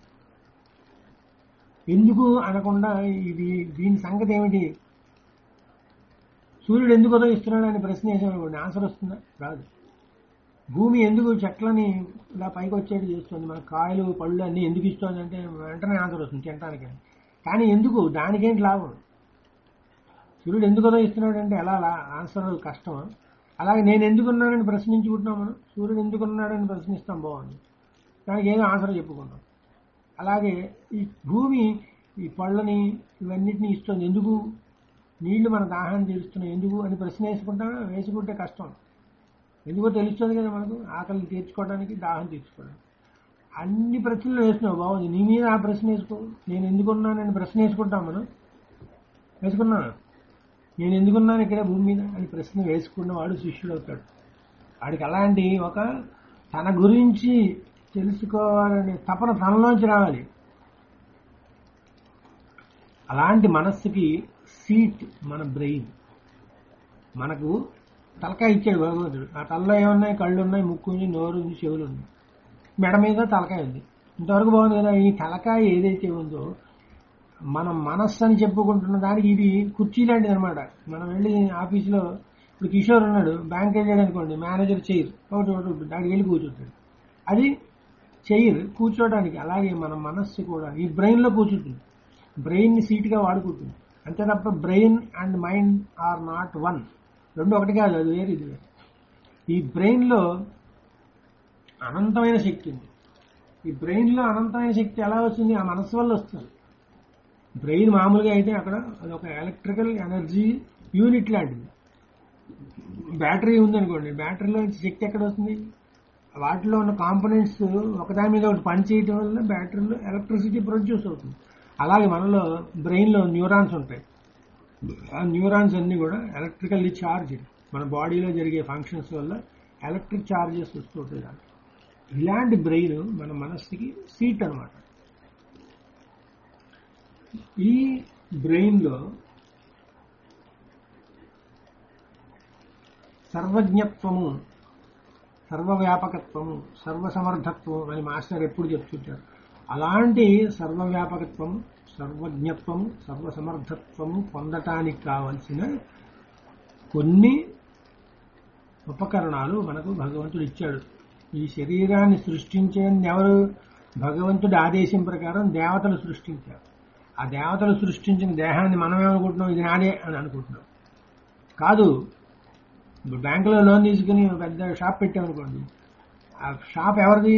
ఎందుకు అనకుండా ఇది దీని సంగతి ఏమిటి సూర్యుడు ఎందుకు ఉదయిస్తున్నాడు అని ప్రశ్న వేసామనుకోండి ఆన్సర్ వస్తుందా రాదు భూమి ఎందుకు చెట్లని ఇలా పైకి వచ్చేట్టు చేస్తుంది మన కాయలు పళ్ళు అన్నీ ఎందుకు ఇస్తుంది అంటే వెంటనే ఆన్సర్ వస్తుంది తినడానికి కానీ ఎందుకు దానికేంటి లాభం సూర్యుడు ఎందుకు ఉదయిస్తున్నాడు అంటే ఎలా ఆన్సర్ కష్టం అలాగే నేను ఎందుకున్నానని ప్రశ్నించుకుంటున్నాం మనం సూర్యుడు ఎందుకున్నాడని ప్రశ్నిస్తాం బాగుంది దానికి ఏదో ఆన్సర్ చెప్పుకుంటాం అలాగే ఈ భూమి ఈ పళ్ళని ఇవన్నిటిని ఇస్తుంది ఎందుకు నీళ్లు మన దాహాన్ని తీరుస్తున్నాయి ఎందుకు అని ప్రశ్న వేసుకుంటామా వేసుకుంటే కష్టం ఎందుకో తెలుస్తుంది కదా మనకు ఆకలి తీర్చుకోవడానికి దాహం తీర్చుకోవడానికి అన్ని ప్రశ్నలు వేసినావు బాగుంది నీ మీద ఆ ప్రశ్న వేసుకో నేను ఎందుకున్నానని ప్రశ్న వేసుకుంటాం మనం వేసుకున్నాను నేను ఎందుకున్నాను ఇక్కడ భూమి మీద అని ప్రశ్న వేసుకున్నవాడు శిష్యుడు అవుతాడు వాడికి అలాంటి ఒక తన గురించి తెలుసుకోవాలనే తపన తనలోంచి రావాలి అలాంటి మనస్సుకి సీట్ మన బ్రెయిన్ మనకు తలకాయ ఇచ్చాడు భగవంతుడు ఆ తలలో ఏమున్నాయి కళ్ళు ఉన్నాయి ముక్కు ఉంది నోరు ఉంది చెవులు ఉంది మెడ మీద తలకాయ ఉంది ఇంతవరకు బాగుంది కదా ఈ తలకాయ ఏదైతే ఉందో మనం మనస్సు అని చెప్పుకుంటున్న దానికి ఇది కుర్చీ లాంటిది అనమాట మనం వెళ్ళి ఆఫీసులో ఇప్పుడు కిషోర్ ఉన్నాడు బ్యాంక్ వెళ్ళాడు అనుకోండి మేనేజర్ చైర్ ఒకటి ఒకటి ఉంటుంది దానికి వెళ్ళి కూర్చుంటాడు అది చైర్ కూర్చోవడానికి అలాగే మన మనస్సు కూడా ఈ బ్రెయిన్లో కూర్చుంటుంది బ్రెయిన్ని సీట్గా వాడుకుంటుంది అంతే తప్ప brain and mind are not one రెండు ఒకటి కాదు అది వేరు ఇది వేరు ఈ బ్రెయిన్లో అనంతమైన శక్తి ఉంది ఈ బ్రెయిన్లో అనంతమైన శక్తి ఎలా వస్తుంది ఆ మనస్సు వల్ల వస్తుంది బ్రెయిన్ మామూలుగా అయితే అక్కడ అది ఒక ఎలక్ట్రికల్ ఎనర్జీ యూనిట్ లాంటిది బ్యాటరీ ఉందనుకోండి బ్యాటరీలో నుంచి శక్తి ఎక్కడ వస్తుంది వాటిలో ఉన్న కాంపోనెంట్స్ ఒకదాని మీద ఒకటి పనిచేయటం వల్ల బ్యాటరీలో ఎలక్ట్రిసిటీ ప్రొడ్యూస్ అవుతుంది అలాగే మనలో బ్రెయిన్లో న్యూరాన్స్ ఉంటాయి ఆ న్యూరాన్స్ అన్ని కూడా ఎలక్ట్రికల్లీ ఛార్జ్ మన బాడీలో జరిగే ఫంక్షన్స్ వల్ల ఎలక్ట్రిక్ ఛార్జెస్ వస్తూ ఉంటాయి దాంట్లో. ఇలాంటి బ్రెయిన్ మన మనస్సుకి సీట్ అన్నమాట ఈ బ్రెయిన్లో సర్వజ్ఞత్వము సర్వవ్యాపకత్వము సర్వసమర్థత్వము అని మాస్టర్ ఎప్పుడు చెప్తుంటారు అలాంటి సర్వవ్యాపకత్వము సర్వజ్ఞత్వము సర్వసమర్థత్వము పొందటానికి కావలసిన కొన్ని ఉపకరణాలు మనకు భగవంతుడు ఇచ్చాడు ఈ శరీరాన్ని సృష్టించేది ఎవరు భగవంతుడి ఆదేశం ప్రకారం దేవతలు సృష్టించారు ఆ దేవతలు సృష్టించిన దేహాన్ని మనం ఏమనుకుంటున్నాం ఇది నాదే అని అనుకుంటున్నాం కాదు ఇప్పుడు బ్యాంకులో లోన్ తీసుకుని ఒక పెద్ద షాప్ పెట్టామనుకోండి ఆ షాప్ ఎవరిది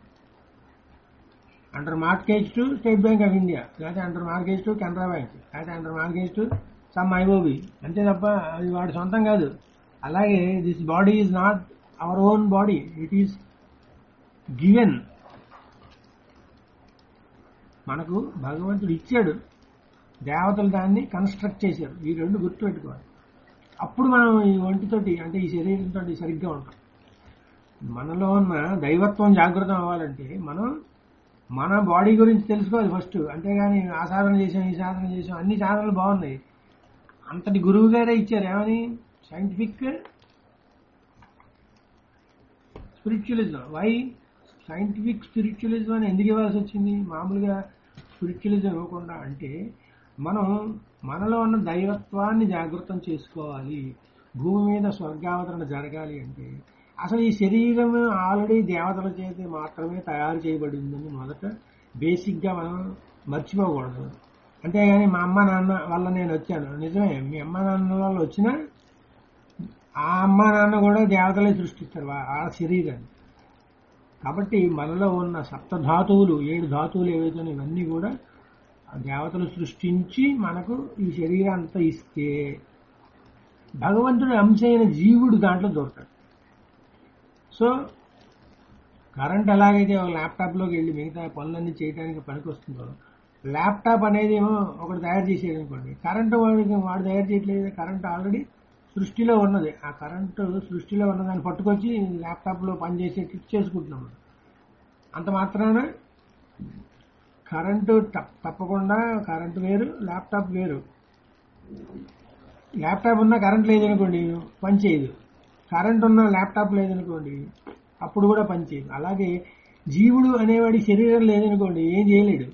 under mortgage to State Bank of India లేకపోతే under mortgage to Canara bank లేకపోతే under mortgage to some IOB అంతే తప్ప అది వాడి సొంతం కాదు అలాగే this body is not our own body it is given మనకు భగవంతుడు ఇచ్చాడు దేవతలు దాన్ని కన్స్ట్రక్ట్ చేశారు ఈ రెండు గుర్తుపెట్టుకోవాలి అప్పుడు మనం ఈ ఒంటితోటి అంటే ఈ శరీరంతో సరిగ్గా ఉంటాం మనలో ఉన్న దైవత్వం జాగృతం అవ్వాలంటే మనం మన బాడీ గురించి తెలుసుకోవాలి ఫస్ట్ అంతేగాని ఆ సాధన చేసాం ఈ సాధన చేసాం అన్ని సాధనలు బాగున్నాయి అంతటి గురువు గారే ఇచ్చారు ఏమని scientific spiritualism why scientific spiritualism అని ఎందుకు ఇవ్వాల్సి వచ్చింది మామూలుగా స్పిరిచువలిజం ఇవ్వకుండా అంటే మనం మనలో ఉన్న దైవత్వాన్ని జాగృతం చేసుకోవాలి భూమి మీద స్వర్గావతరణ జరగాలి అంటే అసలు ఈ శరీరం ఆల్రెడీ దేవతల చేత మాత్రమే తయారు చేయబడిందని మొదట బేసిక్గా మనం మర్చిపోకూడదు అంతేగాని మా అమ్మ నాన్న వల్ల నేను వచ్చాను నిజమే మీ అమ్మ నాన్న వల్ల వచ్చినా ఆ అమ్మ నాన్న కూడా దేవతలే సృష్టిస్తారు వా- ఆ శరీరాన్ని కాబట్టి మనలో ఉన్న సప్త ధాతువులు ఏడు ధాతువులు ఏవైతే ఉన్నాయో ఇవన్నీ కూడా ఆ దేవతలు సృష్టించి మనకు ఈ శరీరాంతా ఇస్తే భగవంతుడి అంశైన జీవుడు దాంట్లో దొరకడు సో కరెంట్ ఎలాగైతే ఒక ల్యాప్టాప్లోకి వెళ్ళి మిగతా పనులన్నీ చేయడానికి పనికొస్తుందో ల్యాప్టాప్ అనేది ఏమో ఒకటి తయారు చేసేది అనుకోండి కరెంటు వాడికి వాడు తయారు చేయట్లేదు కరెంట్ ఆల్రెడీ సృష్టిలో ఉన్నది ఆ కరెంటు సృష్టిలో ఉన్నదాన్ని పట్టుకొచ్చి ల్యాప్టాప్లో పనిచేసేటట్టు చేసుకుంటున్నాం మనం. అంత మాత్రాన కరెంటు తప్- తప్పకుండా కరెంటు వేరు ల్యాప్టాప్ వేరు ల్యాప్టాప్ ఉన్నా కరెంట్ లేదనుకోండి పని చేయదు కరెంట్ ఉన్న ల్యాప్టాప్ లేదనుకోండి అప్పుడు కూడా పని చేయదు అలాగే జీవుడు అనేవాడి శరీరం లేదనుకోండి ఏం చేయలేడు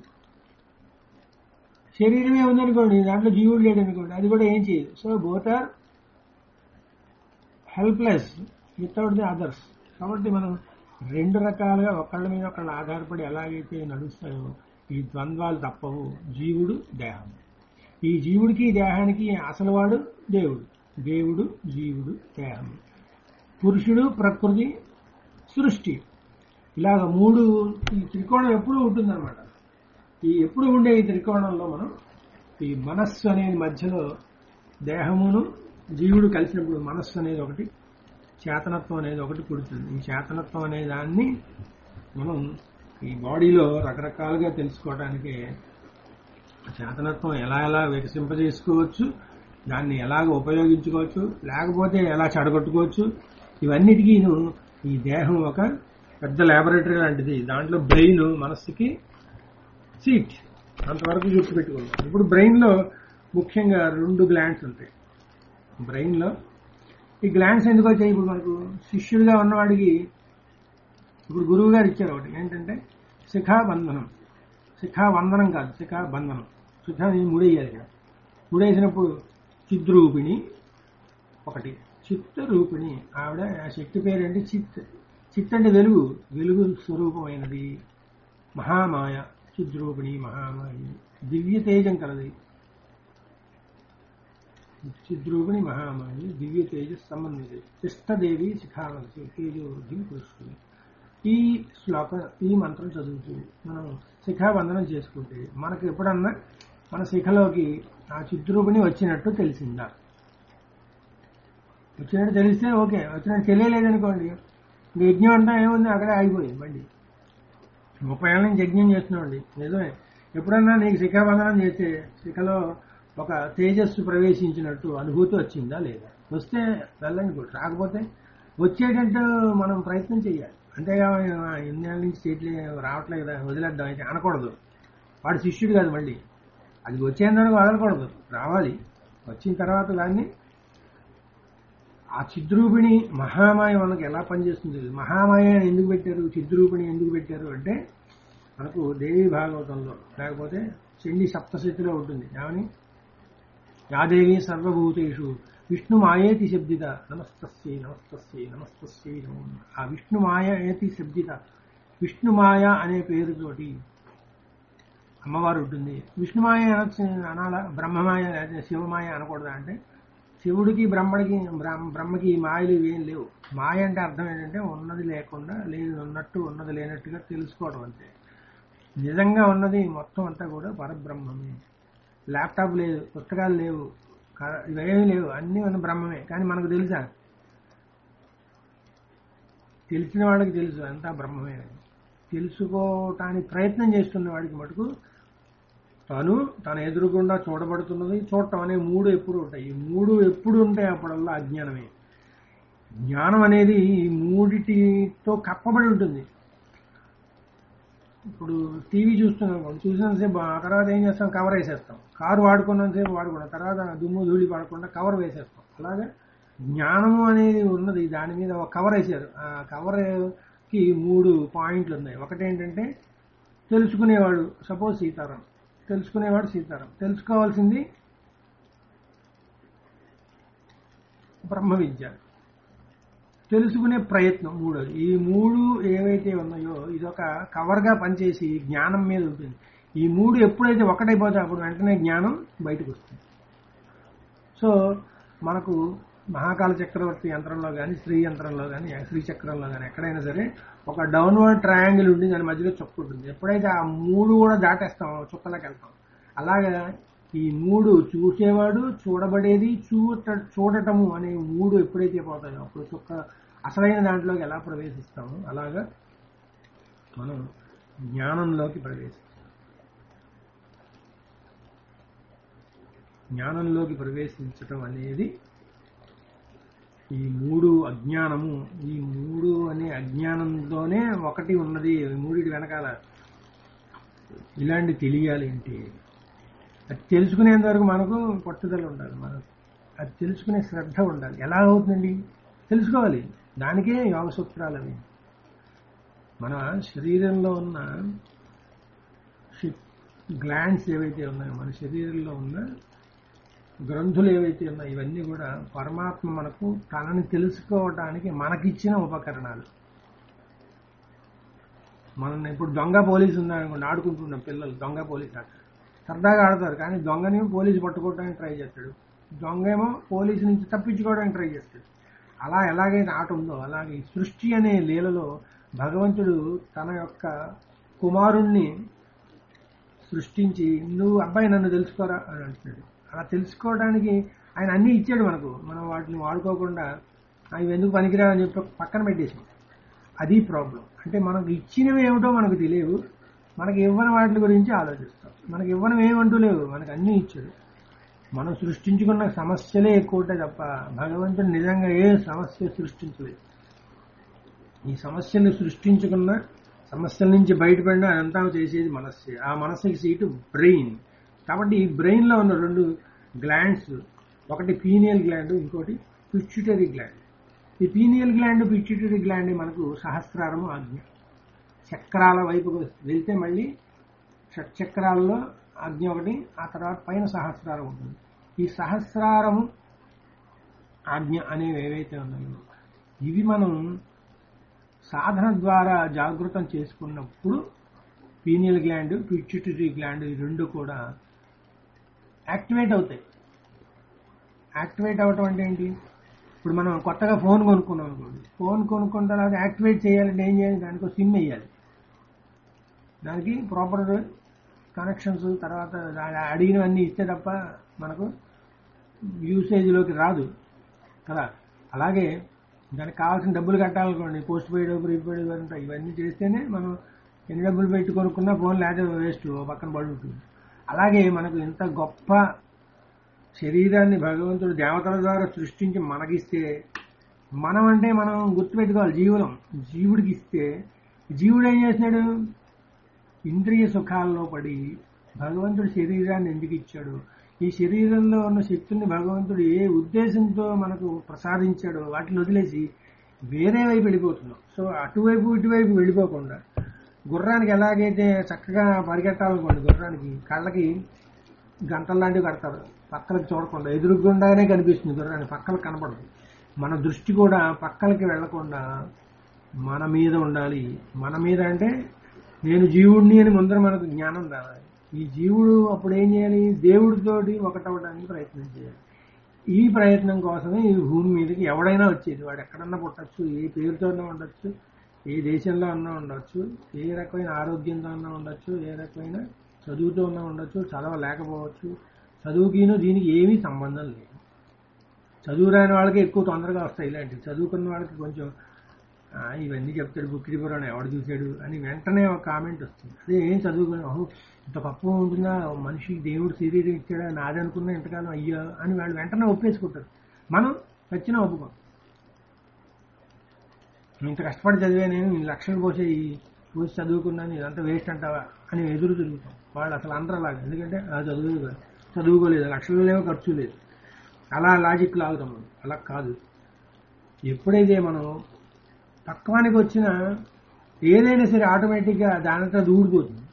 శరీరమే ఉందనుకోండి దాంట్లో జీవుడు లేడనుకోండి అది కూడా ఏం చేయదు so both are helpless without the others కాబట్టి మనం రెండు రకాలుగా ఒకళ్ళ మీద ఒకళ్ళు ఆధారపడి ఎలాగైతే నడుస్తాయో ఈ ద్వంద్వాలు తప్పవు జీవుడు దేహం ఈ జీవుడికి దేహానికి అసలు వాడు దేవుడు దేవుడు జీవుడు దేహం పురుషుడు ప్రకృతి సృష్టి ఇలాగ మూడు ఈ త్రికోణం ఎప్పుడూ ఉంటుందన్నమాట ఈ ఎప్పుడు ఉండే ఈ త్రికోణంలో మనం ఈ మనస్సు అనేది మధ్యలో దేహమును జీవుడు కలిసినప్పుడు మనస్సు అనేది ఒకటి చేతనత్వం అనేది ఒకటి పుడుతుంది ఈ చేతనత్వం అనే దాన్ని మనం ఈ బాడీలో రకరకాలుగా తెలుసుకోవడానికి చేతనత్వం ఎలా ఎలా వికసింపజేసుకోవచ్చు దాన్ని ఎలాగ ఉపయోగించుకోవచ్చు లేకపోతే ఎలా చెడగొట్టుకోవచ్చు ఇవన్నిటికీ ఈ దేహం ఒక పెద్ద ల్యాబొరేటరీ లాంటిది దాంట్లో బ్రెయిన్ మనస్సుకి సీట్ అంతవరకు గుర్తుపెట్టుకుందాం ఇప్పుడు బ్రెయిన్లో ముఖ్యంగా రెండు గ్లాండ్స్ ఉంటాయి బ్రెయిన్లో ఈ గ్లాండ్స్ ఎందుకు వచ్చాయి ఇప్పుడు మనకు శిష్యుడిగా ఉన్నవాడికి ఇప్పుడు గురువు గారు ఇచ్చారు ఒకటి ఏంటంటే శిఖా బంధనం శిఖా వందనం కాదు శిఖా బంధనం శిఖా ముడేయాలి ఇక్కడ ముడేసినప్పుడు చిద్రూపిణి ఒకటి చిత్త రూపిణి ఆవిడ ఆ శక్తి పేరేంటి చిత్ చిత్ అంటే వెలుగు వెలుగు స్వరూపమైనది మహామాయ చిద్రూపిణి మహామాయి దివ్య తేజం కలది చిద్రూపిణి మహామాయి దివ్య తేజ సంబంధించి శిష్టదేవి శిఖావలసి తేజోవృద్ధి పురుషుడు ఈ శ్లోక ఈ మంత్రం చదువుతూ మనం శిఖాబంధనం చేసుకుంటే మనకు ఎప్పుడన్నా మన శిఖలోకి ఆ చిద్రూపిణి వచ్చినట్టు తెలిసిందా వచ్చినట్టు తెలిస్తే ఓకే వచ్చినట్టు తెలియలేదనుకోండి ఇంక యజ్ఞం అంతా ఏముంది అక్కడే ఆగిపోయింది బండి ముప్పై ఏళ్ళ నుంచి యజ్ఞం చేస్తున్నామండి నిజమే ఎప్పుడన్నా నీకు శిఖాబంధనం చేస్తే శిఖలో ఒక తేజస్సు ప్రవేశించినట్టు అనుభూతి వచ్చిందా లేదా వస్తే వెళ్ళండి కూడా రాకపోతే వచ్చేటట్టు మనం ప్రయత్నం చేయాలి అంతేగా ఎన్నేళ్ళ నుంచి స్టేట్లు రావట్లేదు కదా వదిలేద్దాం అయితే అనకూడదు వాడు శిష్యుడు కాదు మళ్ళీ అది వచ్చేందుకు వదలకూడదు రావాలి వచ్చిన తర్వాత దాన్ని ఆ చిద్రూపిణి మహామాయ మనకు ఎలా పనిచేస్తుంది తెలియదు. మహామాయ అని ఎందుకు పెట్టారు చిద్రూపిణి ఎందుకు పెట్టారు అంటే మనకు దేవి భాగవతంలో లేకపోతే చండి సప్తశతిలో ఉంటుంది ఏమని యాదేవి సర్వభూతేషు విష్ణు మాయేతి శబ్దిత నమస్తస్యై నమస్తస్యై నమస్తస్యై నమో నమః. ఆ విష్ణు మాయ ఏతి శబ్దిత విష్ణు మాయ అనే పేరుతోటి అమ్మవారు ఉంటుంది విష్ణుమాయ అనొచ్చు అనాల బ్రహ్మమాయ లేదా శివమాయ అనకూడదా అంటే శివుడికి బ్రహ్మడికి బ్రహ్మ- బ్రహ్మకి ఈ మాయలు ఏం లేవు మాయ అంటే అర్థం ఏంటంటే ఉన్నది లేకుండా లేదు ఉన్నట్టు ఉన్నది లేనట్టుగా తెలుసుకోవడం అంతే నిజంగా ఉన్నది మొత్తం అంతా కూడా పరబ్రహ్మమే ల్యాప్టాప్ లేదు పుస్తకాలు లేవు క- ఇవేమీ లేవు అన్నీ ఉన్న బ్రహ్మమే కానీ మనకు తెలుసా తెలిసిన వాళ్ళకి తెలుసు అంతా బ్రహ్మమే అని. తెలుసుకోవటానికి ప్రయత్నం చేస్తున్న వాడికి మటుకు తను తన ఎదురుగుండా చూడబడుతున్నది చూడటం అనే మూడు ఎప్పుడు ఉంటాయి ఈ మూడు ఎప్పుడు ఉంటాయి అప్పుడల్లా అజ్ఞానమే జ్ఞానం అనేది ఈ మూడిటితో కప్పబడి ఉంటుంది ఇప్పుడు టీవీ చూస్తున్నాం అనుకోండి, చూసినంతసేపు ఆ తర్వాత ఏం చేస్తాం కవర్ వేసేస్తాం కారు వాడుకున్నంతసేపు వాడుకున్నాం తర్వాత దుమ్ము ధూళి పడకుండా కవర్ వేసేస్తాం అలాగే జ్ఞానము అనేది ఉన్నది దాని మీద ఒక కవర్ వేసారు ఆ కవర్కి మూడు పాయింట్లు ఉన్నాయి ఒకటి ఏంటంటే తెలుసుకునేవాడు సపోజ్ సీతారాం తెలుసుకునేవాడు సీతారాం తెలుసుకోవాల్సింది బ్రహ్మ విద్య తెలుసుకునే ప్రయత్నం మూడోది ఈ మూడు ఏవైతే ఉన్నాయో ఇదొక కవర్గా పనిచేసి జ్ఞానం మీద ఉంటుంది ఈ మూడు ఎప్పుడైతే ఒకటైపోతే అప్పుడు వెంటనే జ్ఞానం బయటకు వస్తుంది సో మనకు మహాకాల చక్రవర్తి యంత్రంలో కానీ స్త్రీ యంత్రంలో కానీ శ్రీ చక్రంలో కానీ ఎక్కడైనా సరే ఒక డౌన్వర్డ్ ట్రయాంగిల్ ఉండి దాని మధ్యలో చుక్క ఉంటుంది ఎప్పుడైతే ఆ మూడు కూడా దాటేస్తాం చుక్కలోకి వెళ్తాం అలాగా ఈ మూడు చూసేవాడు చూడబడేది చూట చూడటము అనే మూడు ఎప్పుడైతే పోతాయో అప్పుడు చుక్క అసలైన దాంట్లోకి ఎలా ప్రవేశిస్తామో అలాగా మనం జ్ఞానంలోకి ప్రవేశిస్తాం జ్ఞానంలోకి ప్రవేశించటం అనేది ఈ మూడు అజ్ఞానము ఈ మూడు అనే అజ్ఞానంతోనే ఒకటి ఉన్నది ఈ మూడిటి వెనకాల ఇలాంటి తెలియాలి ఏంటి అది తెలుసుకునేంత వరకు మనకు పట్టుదల ఉండాలి మనకు అది తెలుసుకునే శ్రద్ధ ఉండాలి ఎలా అవుతుందండి తెలుసుకోవాలి దానికే యోగ సూత్రాలు అవి మన శరీరంలో ఉన్న గ్లాండ్స్ ఏవైతే ఉన్నాయో మన శరీరంలో ఉన్న గ్రంథులు ఏవైతే ఉన్నాయో ఇవన్నీ కూడా పరమాత్మ మనకు తనని తెలుసుకోవటానికి మనకిచ్చిన ఉపకరణాలు మనం ఇప్పుడు దొంగ పోలీసు ఉందనుకోండి ఆడుకుంటున్నాం పిల్లలు దొంగ పోలీసు ఆట సరదాగా ఆడతారు కానీ దొంగని పోలీసు పట్టుకోవడానికి ట్రై చేస్తాడు దొంగ ఏమో పోలీసు నుంచి తప్పించుకోవడానికి ట్రై చేస్తాడు అలా ఎలాగైతే ఆట ఉందో అలాగే ఈ సృష్టి అనే లీలలో భగవంతుడు తన యొక్క కుమారుణ్ణి సృష్టించి నువ్వు అబ్బాయి నన్ను తెలుసుకోరా అని అంటున్నాడు అలా తెలుసుకోవడానికి ఆయన అన్నీ ఇచ్చాడు మనకు మనం వాటిని వాడుకోకుండా అవి ఎందుకు పనికిరా అని చెప్పి పక్కన పెట్టేసాం అది ప్రాబ్లం అంటే మనకు ఇచ్చినవి ఏమిటో మనకు తెలియవు మనకి ఇవ్వని వాటి గురించి ఆలోచిస్తాం మనకి ఇవ్వని ఏమంటూ లేవు మనకు అన్నీ ఇచ్చాడు మనం సృష్టించుకున్న సమస్యలే ఎక్కువ ఉంటాయి తప్ప భగవంతుడు నిజంగా ఏ సమస్య సృష్టించలేదు ఈ సమస్యను సృష్టించుకున్న సమస్యల నుంచి బయటపడిన అదంతా చేసేది మనస్సే ఆ మనస్సుకి సీటు బ్రెయిన్ కాబట్టి ఈ బ్రెయిన్ లో ఉన్న రెండు గ్లాండ్స్ ఒకటి పీనియల్ గ్లాండ్ ఇంకోటి పిచ్యుటరీ గ్లాండ్ ఈ పీనియల్ గ్లాండ్ పిచ్యుటరీ గ్లాండ్ మనకు సహస్రారము ఆజ్ఞ చక్రాల వైపుకు వెళ్తే మళ్ళీ షట్చక్రాల్లో ఆజ్ఞ ఒకటి ఆ తర్వాత పైన సహస్రారం ఉంటుంది ఈ సహస్రారము ఆజ్ఞ అనేవి ఏవైతే ఉన్నాయో ఇవి మనం సాధన ద్వారా జాగృతం చేసుకున్నప్పుడు పీనియల్ గ్లాండ్ పిచ్యుటరీ గ్లాండ్ ఈ రెండు కూడా యాక్టివేట్ అవుతాయి యాక్టివేట్ అవ్వటం అంటే ఏంటి ఇప్పుడు మనం కొత్తగా ఫోన్ కొనుక్కున్నాం అనుకోండి ఫోన్ కొనుక్కున్న తర్వాత యాక్టివేట్ చేయాలంటే ఏం చేయాలి దానికి ఒక సిమ్ వేయాలి దానికి ప్రాపర్ కనెక్షన్స్ తర్వాత దా- అడిగినవన్నీ ఇస్తే తప్ప మనకు యూసేజ్లోకి రాదు కదా అలాగే దానికి కావాల్సిన డబ్బులు కట్టాలనుకోండి పోస్ట్ పెయిడ్ ప్రీపెయిడ్ ఇవంతా ఇవన్నీ చేస్తేనే మనం ఎన్ని డబ్బులు పెట్టి కొనుక్కున్నా ఫోన్ లేకపోతే వేస్ట్ పక్కన పడి ఉంటుంది అలాగే మనకు ఇంత గొప్ప శరీరాన్ని భగవంతుడు దేవతల ద్వారా సృష్టించి మనకిస్తే మనం అంటే మనం గుర్తుపెట్టుకోవాలి జీవులం జీవుడికి ఇస్తే జీవుడు ఏం చేస్తున్నాడు ఇంద్రియ సుఖాల్లో పడి భగవంతుడు శరీరాన్ని ఎందుకు ఇచ్చాడు ఈ శరీరంలో ఉన్న శక్తిని భగవంతుడు ఏ ఉద్దేశంతో మనకు ప్రసాదించాడో వాటిని వదిలేసి వేరే వైపు వెళ్ళిపోతున్నాం సో అటువైపు ఇటువైపు వెళ్ళిపోకుండా గుర్రానికి ఎలాగైతే చక్కగా పరిగెట్టాలనుకోండి గుర్రానికి కళ్ళకి గంటలు లాంటివి కడతారు పక్కలకు చూడకుండా ఎదురుగుండానే కనిపిస్తుంది గుర్రానికి పక్కలకు కనపడదు మన దృష్టి కూడా పక్కలకి వెళ్లకుండా మన మీద ఉండాలి మన మీద అంటే నేను జీవుడిని అని ముందర మనకు జ్ఞానం రావాలి ఈ జీవుడు అప్పుడు ఏం చేయాలి దేవుడితోటి ఒకటవడానికి ప్రయత్నం చేయాలి ఈ ప్రయత్నం కోసమే ఈ భూమి మీదకి ఎవడైనా వచ్చేది వాడు ఎక్కడన్నా పుట్టచ్చు ఏ పేరుతోనే ఉండొచ్చు ఏ దేశంలో అన్నా ఉండొచ్చు ఏ రకమైన ఆరోగ్యంతో అన్నా ఉండొచ్చు ఏ రకమైన చదువుతో ఉన్నా ఉండొచ్చు చదవలేకపోవచ్చు చదువుకిను దీనికి ఏమీ సంబంధం లేదు చదువు రాని వాళ్ళకి ఎక్కువ తొందరగా వస్తాయి ఇలాంటివి చదువుకున్న వాళ్ళకి కొంచెం "ఆ, ఇవన్నీ చెప్తాడు బుక్కిడి పురాణం ఎవడు చూశాడు అని వెంటనే ఒక కామెంట్ వస్తుంది అదే ఏం చదువుకుని ఓహో ఇంత గొప్ప ఉంటుందా మనిషికి దేవుడు శరీరం ఇచ్చాడా నాది అనుకున్నా ఇంతకాలం అయ్యా అని వాళ్ళు వెంటనే ఒప్పేసుకుంటారు మనం వచ్చినా ఒప్పుకోం ఇంత కష్టపడి చదివా నేను ఇన్ని లక్షలు పోసి పోసి చదువుకున్నాను ఇదంతా వేస్ట్ అంటావా అని ఎదురు తిరుగుతాం వాళ్ళు అసలు అందరూ అలాగే ఎందుకంటే ఆ చదువు చదువుకోలేదు లక్షలు లేవు ఖర్చు లేదు అలా లాజిక్ లాగుతాం మనం. అలా కాదు ఎప్పుడైతే మనం పక్వానికి వచ్చిన ఏదైనా సరే ఆటోమేటిక్గా దానంతా దూడిపోతుంది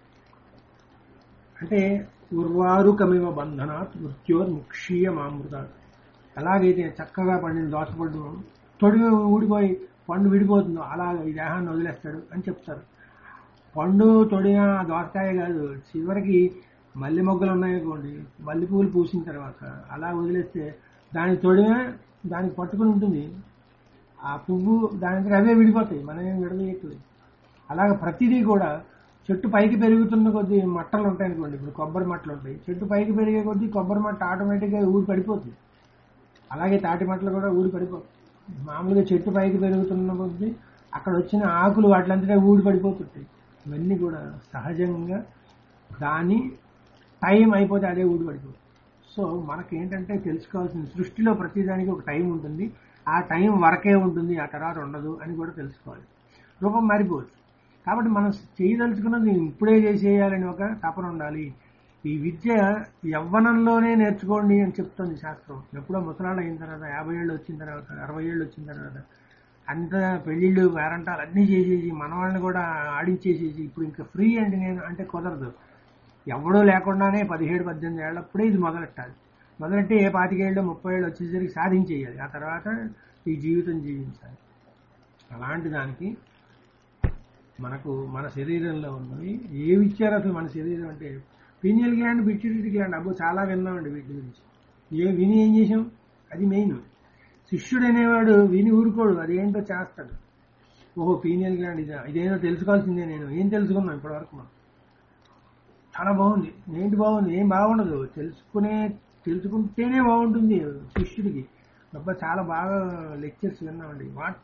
అంటే ఉర్వారు కమివ బంధనాత్ మృత్యోర్ ముక్షీయ మామృత ఎలాగైతే చక్కగా పండిన దోసపండు తొడిమి ఊడిపోయి పండు విడిపోతుందో అలా ఈ దేహాన్ని వదిలేస్తాడు అని చెప్తారు పండు తొడిన దోసకాయ కాదు చివరికి మల్లె మొగ్గలు ఉన్నాయనుకోండి మల్లె పువ్వులు పూసిన తర్వాత అలా వదిలేస్తే దాని తొడిమ దానికి పట్టుకుని ఉంటుంది ఆ పువ్వు దానికి అవే విడిపోతాయి మనం ఏం విడదీయట్లేదు అలాగే ప్రతిదీ కూడా చెట్టు పైకి పెరుగుతున్న కొద్దీ మట్టలు ఉంటాయి అనుకోండి ఇప్పుడు కొబ్బరి మట్టలు ఉంటాయి చెట్టు పైకి పెరిగే కొద్దీ కొబ్బరి మట్ట ఆటోమేటిక్గా ఊడి పడిపోతుంది అలాగే తాటి మట్టలు కూడా ఊడి పడిపోతాయి మామూలుగా చెట్టు పైకి పెరుగుతున్న కొద్దీ అక్కడ వచ్చిన ఆకులు వాటిలంతటా ఊడి పడిపోతుంటాయి ఇవన్నీ కూడా సహజంగా దాని టైం అయిపోతే అదే ఊడి పడిపోతుంది సో మనకేంటంటే తెలుసుకోవాల్సిన సృష్టిలో ప్రతిదానికి ఒక టైం ఉంటుంది ఆ టైం వరకే ఉంటుంది ఆ తర్వాత ఉండదు అని కూడా తెలుసుకోవాలి రూపం మారిపోవచ్చు కాబట్టి మనం చేయదలుచుకున్నది ఇప్పుడే చేసేయాలని ఒక తపన ఉండాలి ఈ విద్య యవ్వనంలోనే నేర్చుకోండి అని చెప్తుంది శాస్త్రం ఎప్పుడో ముసలాళ్ళు అయిన తర్వాత యాభై ఏళ్ళు వచ్చిన తర్వాత అరవై ఏళ్ళు వచ్చిన తర్వాత అంత పెళ్ళిళ్ళు వేరంటాలు అన్నీ చేసేసి మన వాళ్ళని కూడా ఆడించేసేసి ఇప్పుడు ఇంకా ఫ్రీ అండి నేను అంటే కుదరదు ఎవడూ లేకుండానే పదిహేడు పద్దెనిమిది ఏళ్ళప్పుడే ఇది మొదలెట్టాలి మొదలెట్టి ఏ పాతికేళ్ళు ముప్పై ఏళ్ళు వచ్చేసరికి సాధించేయాలి ఆ తర్వాత ఈ జీవితం జీవించాలి అలాంటి దానికి మనకు మన శరీరంలో ఉన్నవి ఏవి ఇచ్చారు అసలు మన శరీరం అంటే పీనియల్ గ్లాండ్ పిచ్యూటరీ గ్లాండ్ అబ్బో చాలా విన్నామండి వీటి గురించి ఏ విని ఏం చేసాం అది మెయిన్ శిష్యుడు అనేవాడు విని ఊరుకోడు అదేంటో చేస్తాడు ఓహో పీనియల్ గ్లాండ్ ఇదా ఇదేదో తెలుసుకోవాల్సిందే నేను ఏం తెలుసుకున్నాం ఇప్పటివరకు మనం చాలా బాగుంది ఏంటి బాగుంది ఏం బాగుండదు తెలుసుకునే తెలుసుకుంటేనే బాగుంటుంది శిష్యుడికి అబ్బా చాలా బాగా లెక్చర్స్ విన్నామండి what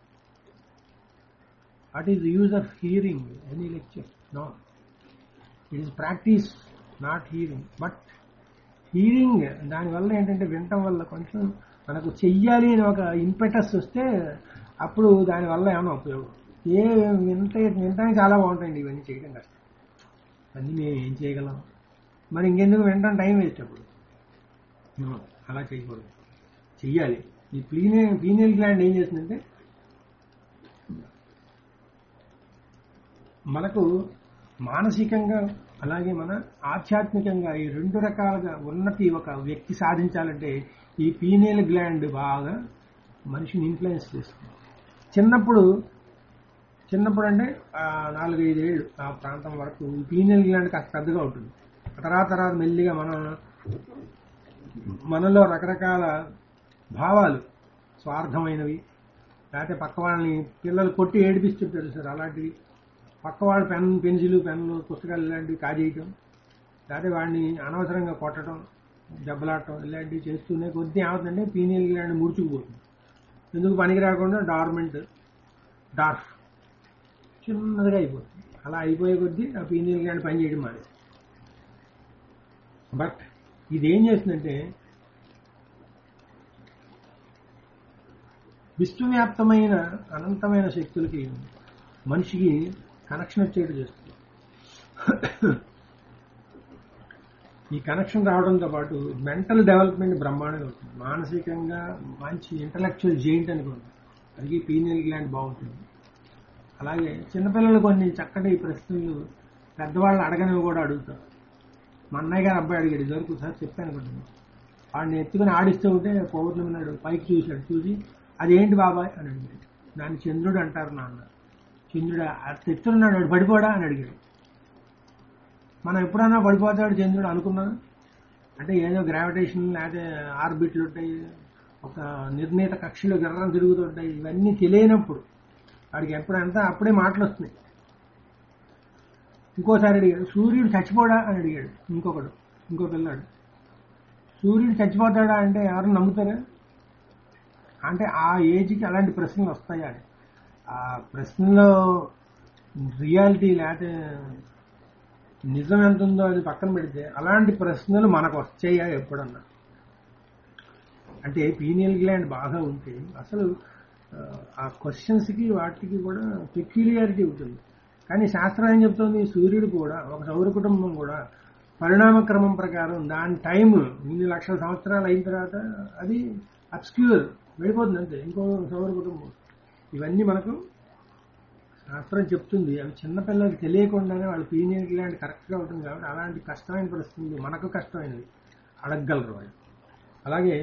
what is use of hearing any lecture no it is practice not hearing but hearing దానివల్ల ఏంటంటే వినటం వల్ల కొంచెం మనకు చెయ్యాలి అని ఒక ఇంపెటస్ వస్తే అప్పుడు దానివల్ల ఏమైనా ఉపయోగం ఏ వింటే వినటానికి చాలా బాగుంటాయండి ఇవన్నీ చేయడం కష్టం అన్నీ మేము ఏం చేయగలం మరి ఇంకెందుకు వినటం టైం వేస్ట్ అప్పుడు No, అలా చేయకూడదు చెయ్యాలి ఈ ప్లీనే పీనియల్ గ్లాండ్ ఏం చేస్తుందంటే మనకు మానసికంగా అలాగే మన ఆధ్యాత్మికంగా ఈ రెండు రకాలుగా ఉన్నతి ఒక వ్యక్తి సాధించాలంటే ఈ పీనియల్ గ్లాండ్ బాగా మనిషిని ఇన్ఫ్లుయెన్స్ చేస్తుంది చిన్నప్పుడు చిన్నప్పుడు అంటే ఆ నాలుగైదేళ్ళు ఆ ప్రాంతం వరకు ఈ పీనియల్ గ్లాండ్ కాస్త పెద్దగా ఉంటుంది తర్వాత తర్వాత మెల్లిగా మనం మనలో రకరకాల భావాలు స్వార్థమైనవి లేకపోతే పక్క వాళ్ళని పిల్లలు కొట్టి ఏడిపిస్తుంటారు సార్ అలాంటివి పక్క వాళ్ళ పెన్ పెన్సిల్ పెన్నులు పుస్తకాలు ఇలాంటివి కాజేయటం లేకపోతే వాడిని అనవసరంగా కొట్టడం దెబ్బలాడటం ఇలాంటివి చేస్తూనే కొద్ది ఏమవుతుందంటే పీనియల్ గ్లాండ్ ముడుచుకుపోతుంది ఎందుకు పనికి రాకుండా డార్మెంట్ డార్ఫ్ చిన్నదిగా అయిపోతుంది అలా అయిపోయే కొద్దీ ఆ పీనియల్ గ్లాండ్ పనిచేయడం మాది బట్ ఇది ఏం చేస్తుందంటే విశ్వవ్యాప్తమైన అనంతమైన శక్తులకి మనిషికి కనెక్షన్ వచ్చేట్టు చేస్తుంది ఈ కనెక్షన్ రావడంతో పాటు మెంటల్ డెవలప్మెంట్ బ్రహ్మాండంగా అవుతుంది మానసికంగా మంచి ఇంటలెక్చువల్ జెయింట్ అనుకోండి అది పీనియల్ గ్లాండ్ బాగుంటుంది అలాగే చిన్నపిల్లలు కొన్ని చక్కటి ప్రశ్నలు పెద్దవాళ్ళు అడగనివి కూడా అడుగుతారు మా అన్నయ్య గారు అబ్బాయి అడిగాడు ఇదివరకు సార్ చెప్పాను అనుకుంటున్నాను వాడిని ఎత్తుకుని ఆడిస్తూ ఉంటే పౌర్ణమి నాడు పైకి చూశాడు చూసి అదేంటి బాబాయ్ అని అడిగాడు దాన్ని చంద్రుడు అంటారు నాన్న చంద్రుడు అట్లా ఎత్తున్నాడు వాడు పడిపోడా అని అడిగాడు మనం ఎప్పుడన్నా పడిపోతాడు చంద్రుడు అనుకున్నాను అంటే ఏదో గ్రావిటేషన్ లేకపోతే ఆర్బిట్లు ఉంటాయి ఒక నిర్ణీత కక్షలు గిర్రం తిరుగుతుంటాయి ఇవన్నీ తెలియనప్పుడు వాడికి ఎప్పుడంతా అప్పుడే మాటలు వస్తున్నాయి ఇంకోసారి అడిగాడు సూర్యుడు చచ్చిపోడా అని అడిగాడు ఇంకొకడు ఇంకో పిల్లాడు సూర్యుడు చచ్చిపోతాడా అంటే ఎవరు నమ్ముతారా అంటే ఆ ఏజ్కి అలాంటి ప్రశ్నలు వస్తాయా అని ఆ ప్రశ్నలో రియాలిటీ లేకపోతే నిజం ఎంత ఉందో అది పక్కన పెడితే అలాంటి ప్రశ్నలు మనకు వచ్చాయా ఎప్పుడన్నా అంటే పీనియల్ గ్లాండ్ బాగా ఉంటే అసలు ఆ, ఆ క్వశ్చన్స్కి వాటికి కూడా పెక్యులియారిటీ ఉంటుంది కానీ శాస్త్రం ఏం చెప్తుంది సూర్యుడు కూడా ఒక సౌర కుటుంబం కూడా పరిణామ క్రమం ప్రకారం దాని టైం ఇన్ని లక్షల సంవత్సరాలు అయిన తర్వాత అది అబ్స్క్యూర్ వెళ్ళిపోతుంది అంతే ఇంకో సౌర కుటుంబం ఇవన్నీ మనకు శాస్త్రం చెప్తుంది అవి చిన్నపిల్లలకి తెలియకుండానే వాళ్ళ పీనియల్ గ్లాండ్ కరెక్ట్గా ఉంటుంది కాబట్టి అలాంటి కష్టమైన పరిస్థితులు మనకు కష్టమైనవి అడగగలరు వాళ్ళు అలాగే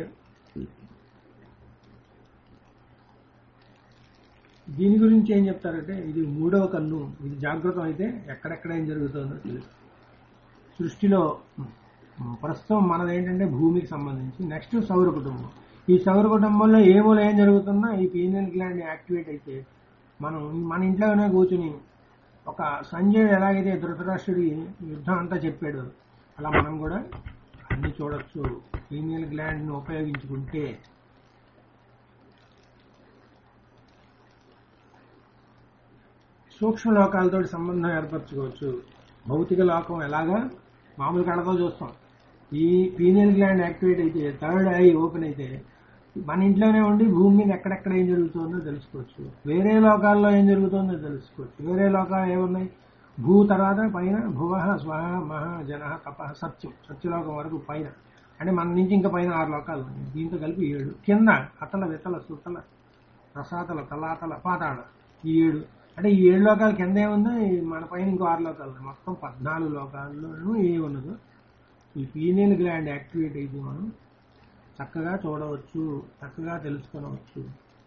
దీని గురించి ఏం చెప్తారంటే ఇది మూడవ కన్ను ఇది జాగ్రత్త అయితే ఎక్కడెక్కడ ఏం జరుగుతుందో తెలుసు సృష్టిలో ఉమ్, ప్రస్తుతం మనది ఏంటంటే భూమికి సంబంధించి నెక్స్ట్ సౌర కుటుంబం ఈ సౌర కుటుంబంలో ఏ మూల ఏం జరుగుతున్నా ఈ పీనియల్ గ్లాండ్ యాక్టివేట్ అయితే మనం మన ఇంట్లోనే కూర్చుని ఒక సంజయుడు ఎలాగైతే ధృతరాష్ట్రుడి యుద్ధం అంతా చెప్పాడు అలా మనం కూడా అన్ని చూడొచ్చు పీనియల్ గ్లాండ్ను ఉపయోగించుకుంటే సూక్ష్మ లోకాలతో సంబంధం ఏర్పరచుకోవచ్చు భౌతిక లోకం ఎలాగా మామూలు కళ్ళతో చూస్తాం ఈ పీనియల్ గ్లాండ్ యాక్టివేట్ అయితే థర్డ్ ఐ ఓపెన్ అయితే మన ఇంట్లోనే ఉండి భూమి మీద ఎక్కడెక్కడ ఏం జరుగుతుందో తెలుసుకోవచ్చు వేరే లోకాల్లో ఏం జరుగుతుందో తెలుసుకోవచ్చు వేరే లోకాలు ఏమున్నాయి భూ తర్వాత పైన భువ స్వహ మహ జన తప సత్యం సత్యలోకం వరకు పైన అంటే మన నుంచి ఇంకా పైన ఆరు లోకాలు ఉన్నాయి దీంతో కలిపి ఏడు కింద అతల వితల సుతల రసాతల తలాతల పాతాళ ఈ ఏడు అంటే ఈ ఏడు లోకాల కింద ఏముందో ఈ మన పైన ఇంకో ఆరు లోకాలు ఉన్నాయి మొత్తం పద్నాలుగు లోకాల్లోనూ ఏ ఉన్నదో ఈ పీనియల్ గ్లాండ్ యాక్టివేట్ అయితే మనం చక్కగా చూడవచ్చు చక్కగా తెలుసుకొనవచ్చు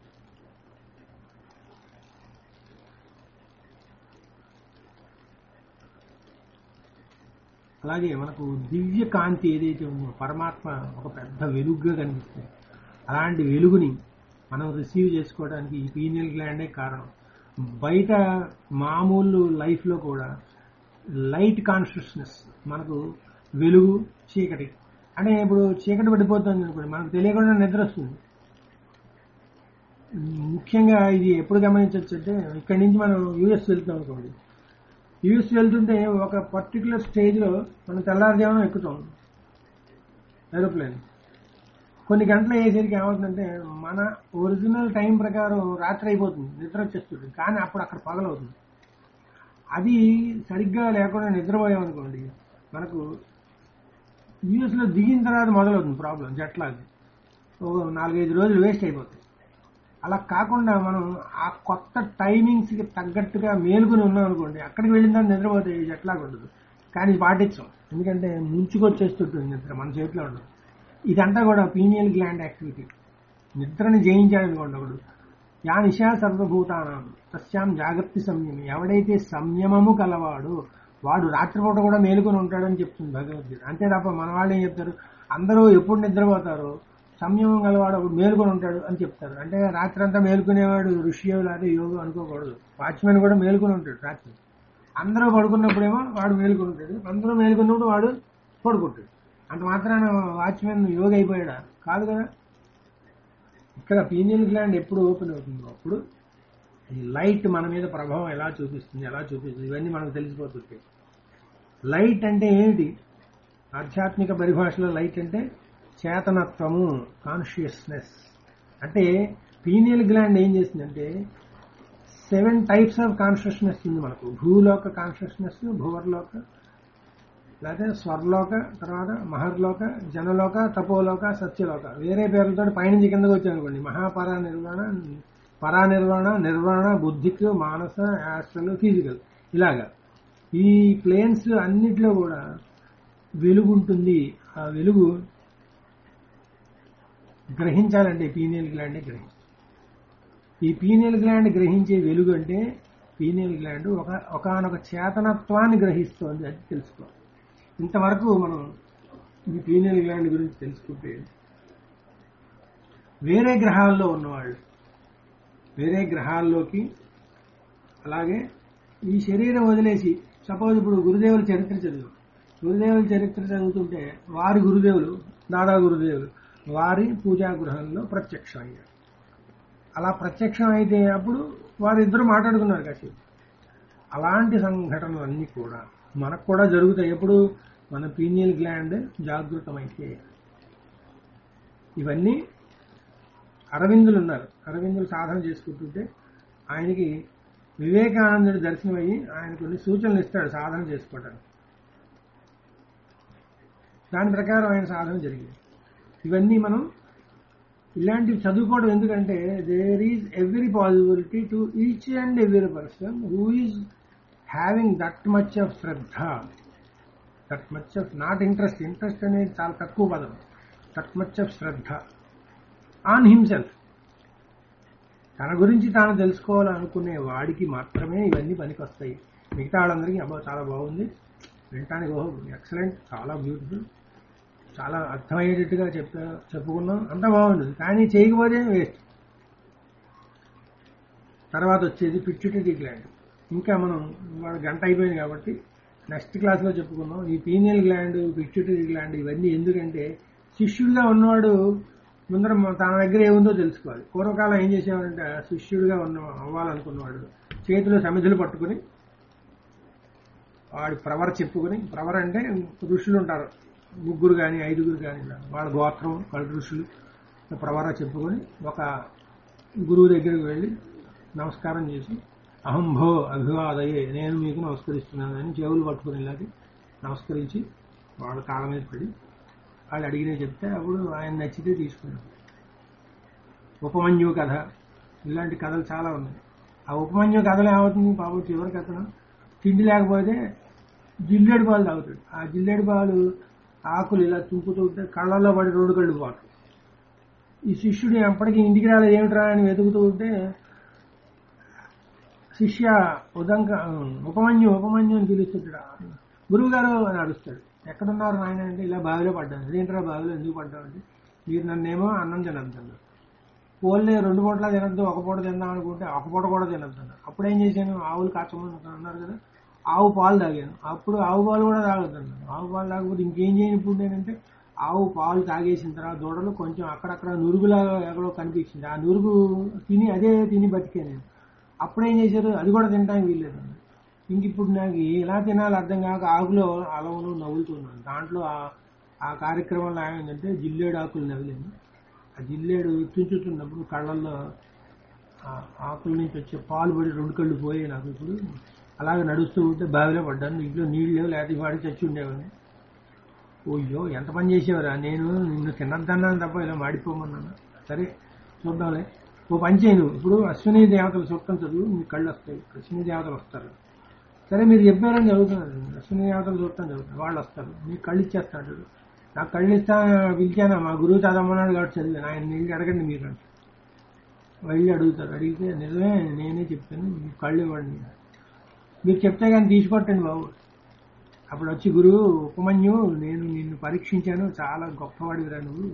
అలాగే మనకు దివ్య కాంతి ఏదైతే ఉందో పరమాత్మ ఒక పెద్ద వెలుగుగా కనిపిస్తుంది అలాంటి వెలుగుని మనం రిసీవ్ చేసుకోవడానికి ఈ పీనియల్ గ్లాండే కారణం బయట మామూలు లైఫ్లో కూడా లైట్ కాన్షియస్నెస్ మనకు వెలుగు చీకటి అంటే ఇప్పుడు చీకటి పడిపోతుంది అనుకోండి మనకు తెలియకుండా నిద్ర వస్తుంది ముఖ్యంగా ఇది ఎప్పుడు గమనించవచ్చు అంటే ఇక్కడి నుంచి మనం యూఎస్ వెళ్తాం అనుకోండి యూఎస్ వెళ్తుంటే ఒక పర్టికులర్ స్టేజ్లో మనం తెల్లారుజామున ఎక్కుతాం ఏరోప్లేన్ కొన్ని గంటలు అయ్యేసరికి ఏమవుతుందంటే మన ఒరిజినల్ టైం ప్రకారం రాత్రి అయిపోతుంది నిద్ర వచ్చేస్తుంది కానీ అప్పుడు అక్కడ పగలవుతుంది అది సరిగ్గా లేకుండా నిద్రపోయామనుకోండి మనకు యూఎస్ లో దిగిన తర్వాత మొదలవుతుంది ప్రాబ్లం జట్లాది ఒక నాలుగైదు రోజులు వేస్ట్ అయిపోతాయి అలా కాకుండా మనం ఆ కొత్త టైమింగ్స్ కి తగ్గట్టుగా మేలుకుని ఉన్నాం అనుకోండి అక్కడికి వెళ్ళిన తర్వాత నిద్రపోతే జట్లాగా ఉండదు కానీ పాటించాం ఎందుకంటే ముంచుకొచ్చేస్తుంటుంది నిద్ర మన చేతిలో ఉండదు ఇదంతా కూడా పీనియల్ గ్లాండ్ యాక్టివిటీ నిద్రని జయించాడనుకోండి ఒకడు యా నిశా సర్వభూతానం తస్యాం జాగ్రత్త సంయమి ఎవడైతే సంయమము కలవాడు వాడు రాత్రిపూట కూడా మేలుకొని ఉంటాడని చెప్తుంది భగవద్గీత అంతే తప్ప మన వాళ్ళు ఏం చెప్తారు అందరూ ఎప్పుడు నిద్రపోతారో సంయమం గలవాడు ఒకడు మేలుకొని ఉంటాడు అని చెప్తారు అంటే రాత్రి అంతా మేలుకునేవాడు ఋషియో లేదా యోగం అనుకోకూడదు వాచ్మెన్ కూడా మేలుకొని ఉంటాడు రాత్రి అందరూ పడుకున్నప్పుడేమో వాడు మేలుకొని ఉంటాడు అందరూ మేలుకున్నప్పుడు వాడు పడుకుంటాడు అంత మాత్రాన వాచ్మెన్ యోగ అయిపోయాడా కాదు కదా ఇక్కడ పీనియల్ గ్లాండ్ ఎప్పుడు ఓపెన్ అవుతుందో అప్పుడు ఈ లైట్ మన మీద ప్రభావం ఎలా చూపిస్తుంది ఎలా చూపిస్తుంది ఇవన్నీ మనకు తెలిసిపోతుంది లైట్ అంటే ఏమిటి ఆధ్యాత్మిక పరిభాషలో లైట్ అంటే చేతనత్వము కాన్షియస్నెస్ అంటే పీనియల్ గ్లాండ్ ఏం చేస్తుందంటే సెవెన్ టైప్స్ ఆఫ్ కాన్షియస్నెస్ ఉంది మనకు భూలోక కాన్షియస్నెస్ భువర్లోక లేకపోతే స్వర్లోక తర్వాత మహర్లోక జనలోక తపోలోక సత్యలోక వేరే పేర్లతో పైనుంచి కిందకు వచ్చాయి అనుకోండి మహాపరా నిర్వాణ పరా నిర్వాణ నిర్వాణ బుద్ధిక్ మానస యాస్ట్రల్ ఫిజికల్ ఇలాగా ఈ ప్లేన్స్ అన్నిట్లో కూడా వెలుగు ఉంటుంది ఆ వెలుగు గ్రహించాలంటే పీనియల్ గ్లాండ్ గ్రహించాలి ఈ పీనియల్ గ్లాండ్ గ్రహించే వెలుగు అంటే పీనియల్ గ్లాండ్ ఒక ఒకనొక చేతనత్వాన్ని గ్రహిస్తోంది అది తెలుసుకోవాలి ఇంతవరకు మనం ఈ పీనియల్ గ్లాండ్ గురించి తెలుసుకుంటే వేరే గ్రహాల్లో ఉన్నవాళ్ళు వేరే గ్రహాల్లోకి అలాగే ఈ శరీరం వదిలేసి సపోజ్ ఇప్పుడు గురుదేవుల చరిత్ర చదివాం గురుదేవుల చరిత్ర చదువుతుంటే వారి గురుదేవులు దాదా గురుదేవులు వారి పూజా గృహంలో ప్రత్యక్షం అయ్యారు అలా ప్రత్యక్షం అయితే అప్పుడు వారిద్దరు మాట్లాడుకున్నారు కాసేపు అలాంటి సంఘటనలు అన్నీ కూడా మనకు కూడా జరుగుతాయి ఎప్పుడు మన పీనియల్ గ్లాండ్ జాగృతమైతే ఇవన్నీ అరవిందులు ఉన్నారు అరవిందులు సాధన చేసుకుంటుంటే ఆయనకి వివేకానందుడి దర్శనం అయ్యి ఆయన కొన్ని సూచనలు ఇస్తాడు సాధన చేసుకోవడానికి దాని ప్రకారం ఆయన సాధన జరిగింది ఇవన్నీ మనం ఇలాంటివి చదువుకోవడం ఎందుకంటే there is every possibility to each and every person who is having that much of శ్రద్ధ that much of not interest interest అనేది చాలా తక్కువ పదం దట్ మచ్ ఆఫ్ శ్రద్ధ ఆన్ హిమ్సెల్ఫ్ తన గురించి తాను తెలుసుకోవాలనుకునే వాడికి మాత్రమే ఇవన్నీ పనికొస్తాయి మిగతా వాళ్ళందరికీ అబ్బో చాలా బాగుంది వినటానికి ఓహో ఎక్సలెంట్ చాలా బ్యూటిఫుల్ చాలా అర్థమయ్యేటట్టుగా చెప్ప చెప్పుకున్నాం అంతా బాగుంటుంది కానీ చేయకపోతే వేస్ట్ తర్వాత వచ్చేది పిచ్యుటరీ గ్లాండ్ ఇంకా మనం వాడు గంట అయిపోయింది కాబట్టి నెక్స్ట్ క్లాస్లో చెప్పుకున్నాం ఈ పీనియల్ గ్లాండ్ పిచ్యుటరీ గ్లాండ్ ఇవన్నీ ఎందుకంటే శిష్యుడిగా ఉన్నవాడు ముందర మ- తన దగ్గర ఏముందో తెలుసుకోవాలి పూర్వకాలం ఏం చేసేవాడంటే శిష్యుడిగా ఉన్న అవ్వాలనుకున్నవాడు చేతిలో సమిధులు పట్టుకుని వాడి ప్రవర చెప్పుకుని ప్రవర అంటే ఋషులు ఉంటారు ముగ్గురు కానీ ఐదుగురు కానీ వాళ్ళ గోత్రం వాళ్ళ ఋషులు ప్రవర చెప్పుకొని ఒక గురువు దగ్గరికి వెళ్ళి నమస్కారం చేసి అహంభో అభివాదయే నేను మీకు నమస్కరిస్తున్నాను అని చెవులు పట్టుకుని ఇలాగే నమస్కరించి వాళ్ళ కాళ్ళ మీద పడి వాళ్ళు అడిగినే చెప్తే అప్పుడు ఆయన నచ్చితే తీసుకున్నాడు ఉపమన్యు కథ ఇలాంటి కథలు చాలా ఉన్నాయి ఆ ఉపమన్యు కథలు ఏమవుతుంది పాపం చివరి కథను తిండి లేకపోతే జిల్లేడు పాలు తాగుతాడు ఆ జిల్లేడు పాలు ఆకులు ఇలా తుంపుతూ ఉంటే కళ్ళల్లో పడి రోడ్డు కళ్ళు పాటు ఈ శిష్యుడు ఎప్పటికీ ఇంటికి రాలేదు ఏమిట్రా అని వెతుకుతూ ఉంటే శిష్య ఉదంక ఉపమన్యు ఉపమన్యు అని పిలుస్తుంటాడు గురువు గారు అని అడుస్తాడు ఎక్కడున్నారు నాయన అంటే ఇలా బావిలో పడ్డాను అదేంట్రా బావిలో ఎందుకు పడ్డావు అంటే మీరు నన్నేమో అన్నం తినద్దన్నారు పోలే రెండు పూటలా తినద్దు ఒక పూట తిందాం అనుకుంటే ఒక పూట కూడా తినద్దు అన్నారు అప్పుడు ఏం చేశాను ఆవులు కాచమని అన్నారు కదా ఆవు పాలు తాగాను అప్పుడు ఆవు పాలు కూడా తాగొద్దు అన్నారు ఆవు పాలు తాగకపోతే ఇంకేం చేయను ఇప్పుడు నేనంటే ఆవు పాలు తాగేసిన తర్వాత దూడలు కొంచెం అక్కడక్కడ నురుగులాగా ఎక్కడో కనిపించింది ఆ నురుగు తిని అదే తిని బతికే నేను అప్పుడు ఏం చేశారు అది కూడా తినడానికి వీల్లేదు ఇంక ఇప్పుడు నాకు ఎలా తినాలి అర్థం కాక ఆకులో అలములు నవ్వులుతున్నాను దాంట్లో ఆ- ఆ కార్యక్రమంలో ఏమైందంటే జిల్లేడు ఆకులు నవ్వింది ఆ జిల్లేడు తుంచుతున్నప్పుడు కళ్ళల్లో ఆ ఆకుల నుంచి వచ్చే పాలు పడి రెండు కళ్ళు పోయాయి నాకు ఇప్పుడు అలాగే నడుస్తూ ఉంటే బావిలో పడ్డాను ఇంట్లో నీళ్ళు లేవు లేకపోతే వాడి చచ్చి ఉండేవాడిని ఓయ్యో ఎంత పని చేసేవారా నేను నిన్ను తిన్నద్దన్నాను తప్ప ఇలా మాడిపోమన్నాను సరే చూద్దాంలే ఓ పని చేయను ఇప్పుడు అశ్విని దేవతలు సూక్తం చదువు మీ కళ్ళు వస్తాయి అశ్విని దేవతలు వస్తారు సరే మీరు చెప్పారని చదువుతున్నారు అశ్విని దేవతలు సూక్తం చదువుతారు వాళ్ళు వస్తారు మీకు కళ్ళు ఇచ్చేస్తాడు నాకు కళ్ళు ఇస్తా పిలిచాను మా గురువు చదవమన్నాడు కాబట్టి చదివాను ఆయన నీళ్ళు అడగండి మీరు అంటే వెళ్ళి అడుగుతారు అడిగితే నిజమే నేనే చెప్పాను మీకు కళ్ళు ఇవ్వండి మీరు చెప్తే కానీ తీసుకోట్టండి బాబు అప్పుడు వచ్చి గురువు ఉపమన్యు నేను నిన్ను పరీక్షించాను చాలా గొప్పవాడివిరా నువ్వు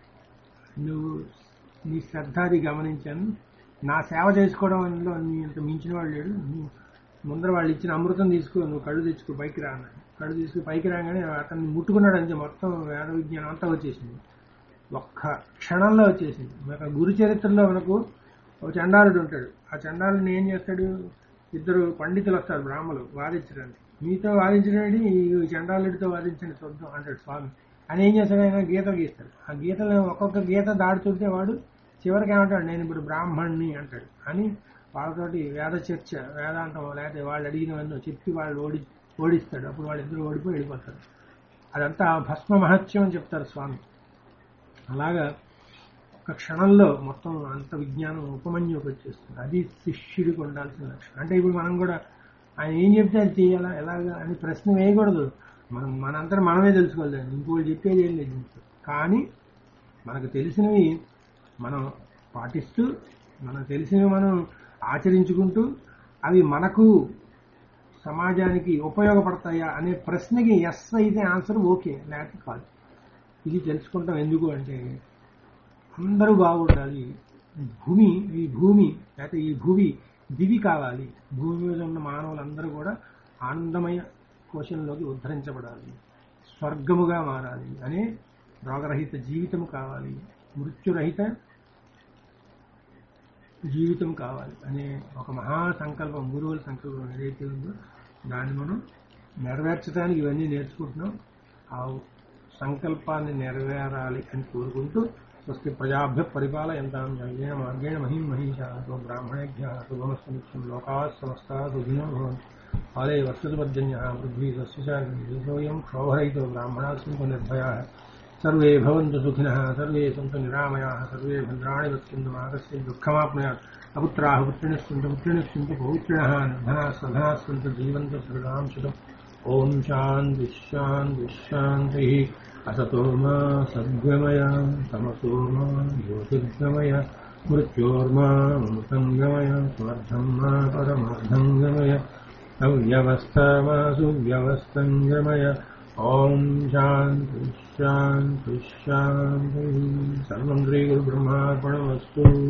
నువ్వు నీ శ్రద్ధ అది గమనించాను నా సేవ చేసుకోవడంలో నీ అంత మించిన వాడు లేడు నువ్వు ముందర వాళ్ళు ఇచ్చిన అమృతం తీసుకో నువ్వు కళ్ళు తెచ్చుకో పైకి రా అన్నాడు కళ్ళు తీసుకుని పైకి రాగానే అతన్ని ముట్టుకున్నాడు అంతే మొత్తం వేద విజ్ఞానం అంతా వచ్చేసింది ఒక్క క్షణంలో వచ్చేసింది మన గురు చరిత్రలో మనకు ఒక చండాలుడు ఉంటాడు ఆ చండాలుడిని ఏం చేస్తాడు ఇద్దరు పండితులు వస్తారు బ్రాహ్మలు వాదించడానికి మీతో వాదించడానికి ఈ చండాలుడితో వాదించండి చూద్దాం అంటాడు స్వామి అని ఏం చేస్తాడు ఆయన గీతలు గీస్తాడు ఆ గీతలు ఒక్కొక్క గీత దాడుతుంటే వాడు చివరికి ఏమంటాడు నేను ఇప్పుడు బ్రాహ్మణ్ణి అంటాడు అని వాళ్ళతోటి వేద చర్చ వేదాంతం లేకపోతే వాళ్ళు అడిగినవన్నీ చెప్పి వాళ్ళు ఓడి ఓడిస్తాడు అప్పుడు వాళ్ళిద్దరు ఓడిపోయి వెళ్ళిపోతారు అదంతా భస్మ మహత్యం అని చెప్తారు స్వామి అలాగా ఒక క్షణంలో మొత్తం అంత విజ్ఞానం ఉపమన్యుకి వచ్చేస్తుంది అది శిష్యుడికి ఉండాల్సిన లక్షణం అంటే ఇప్పుడు మనం కూడా ఆయన ఏం చెప్తే అది చేయాలా ఎలాగా అని ప్రశ్న వేయకూడదు మనం మనంతా మనమే తెలుసుకోవాలి దాన్ని ఇంకోటి చెప్పేది ఏం లేదు దీంట్లో. కానీ మనకు తెలిసినవి మనం పాటిస్తూ మనకు తెలిసినవి మనం ఆచరించుకుంటూ అవి మనకు సమాజానికి ఉపయోగపడతాయా అనే ప్రశ్నకి ఎస్ అయితే ఆన్సర్ ఓకే లేకపోతే కాదు ఇది తెలుసుకుంటాం ఎందుకు అంటే అందరూ బాగుండాలి భూమి ఈ భూమి లేకపోతే ఈ భూమి దివి కావాలి భూమి మీద ఉన్న మానవులందరూ కూడా ఆనందమయ కోశంలోకి ఉద్ధరించబడాలి స్వర్గముగా మారాలి అనే రోగరహిత జీవితం కావాలి మృత్యురహిత జీవితం కావాలి అనే ఒక మహా సంకల్పం గురువుల సంకల్పం ఏదైతే ఉందో దాన్ని మనం నెరవేర్చడానికి ఇవన్నీ నేర్చుకుంటున్నాం ఆ సంకల్పాన్ని నెరవేరాలి అని కోరుకుంటూ స్వస్తి ప్రజాభ్య పరిపాలయంతాం జంగేణ మార్గేణ మహిం మహిషాతో బ్రాహ్మణేభ్య శుభమస్తమిత్యం లోకా సమస్తా సుఖినో భవంతు కాలే వర్షతుపర్జన్య పృథ్వీ సస్యశాఖోయం క్షోభరహితో బ్రాహ్మణా సంతు నిర్భయా సర్వే భవంతు సుఖినः సర్వే సంతు నిరామయాः సర్వే భద్రాణి పశ్యంతు మాకస్య దుఃఖమాప్నుయాత్ అపుత్రాः పుత్రిణः సन्तు పుత్రిణः సन्तు పౌత్రిణः నిర్ధనాः సధనాः సन्तు జీవంతు శరణాం శుతం ఓం శాంతి శాంతి శాంతిः असतो मा सद्गमय तमसो मा ज्योतिर्गमय मृत्योर्मामृतं गमय स्वर्धं मा परमार्धं गमय अव्यवस्था मा सुव्यवस्थं गमय ॐ शान्ति शान्ति शान्तिः सर्वं श्रीगुरुब्रह्मार्पणमस्तु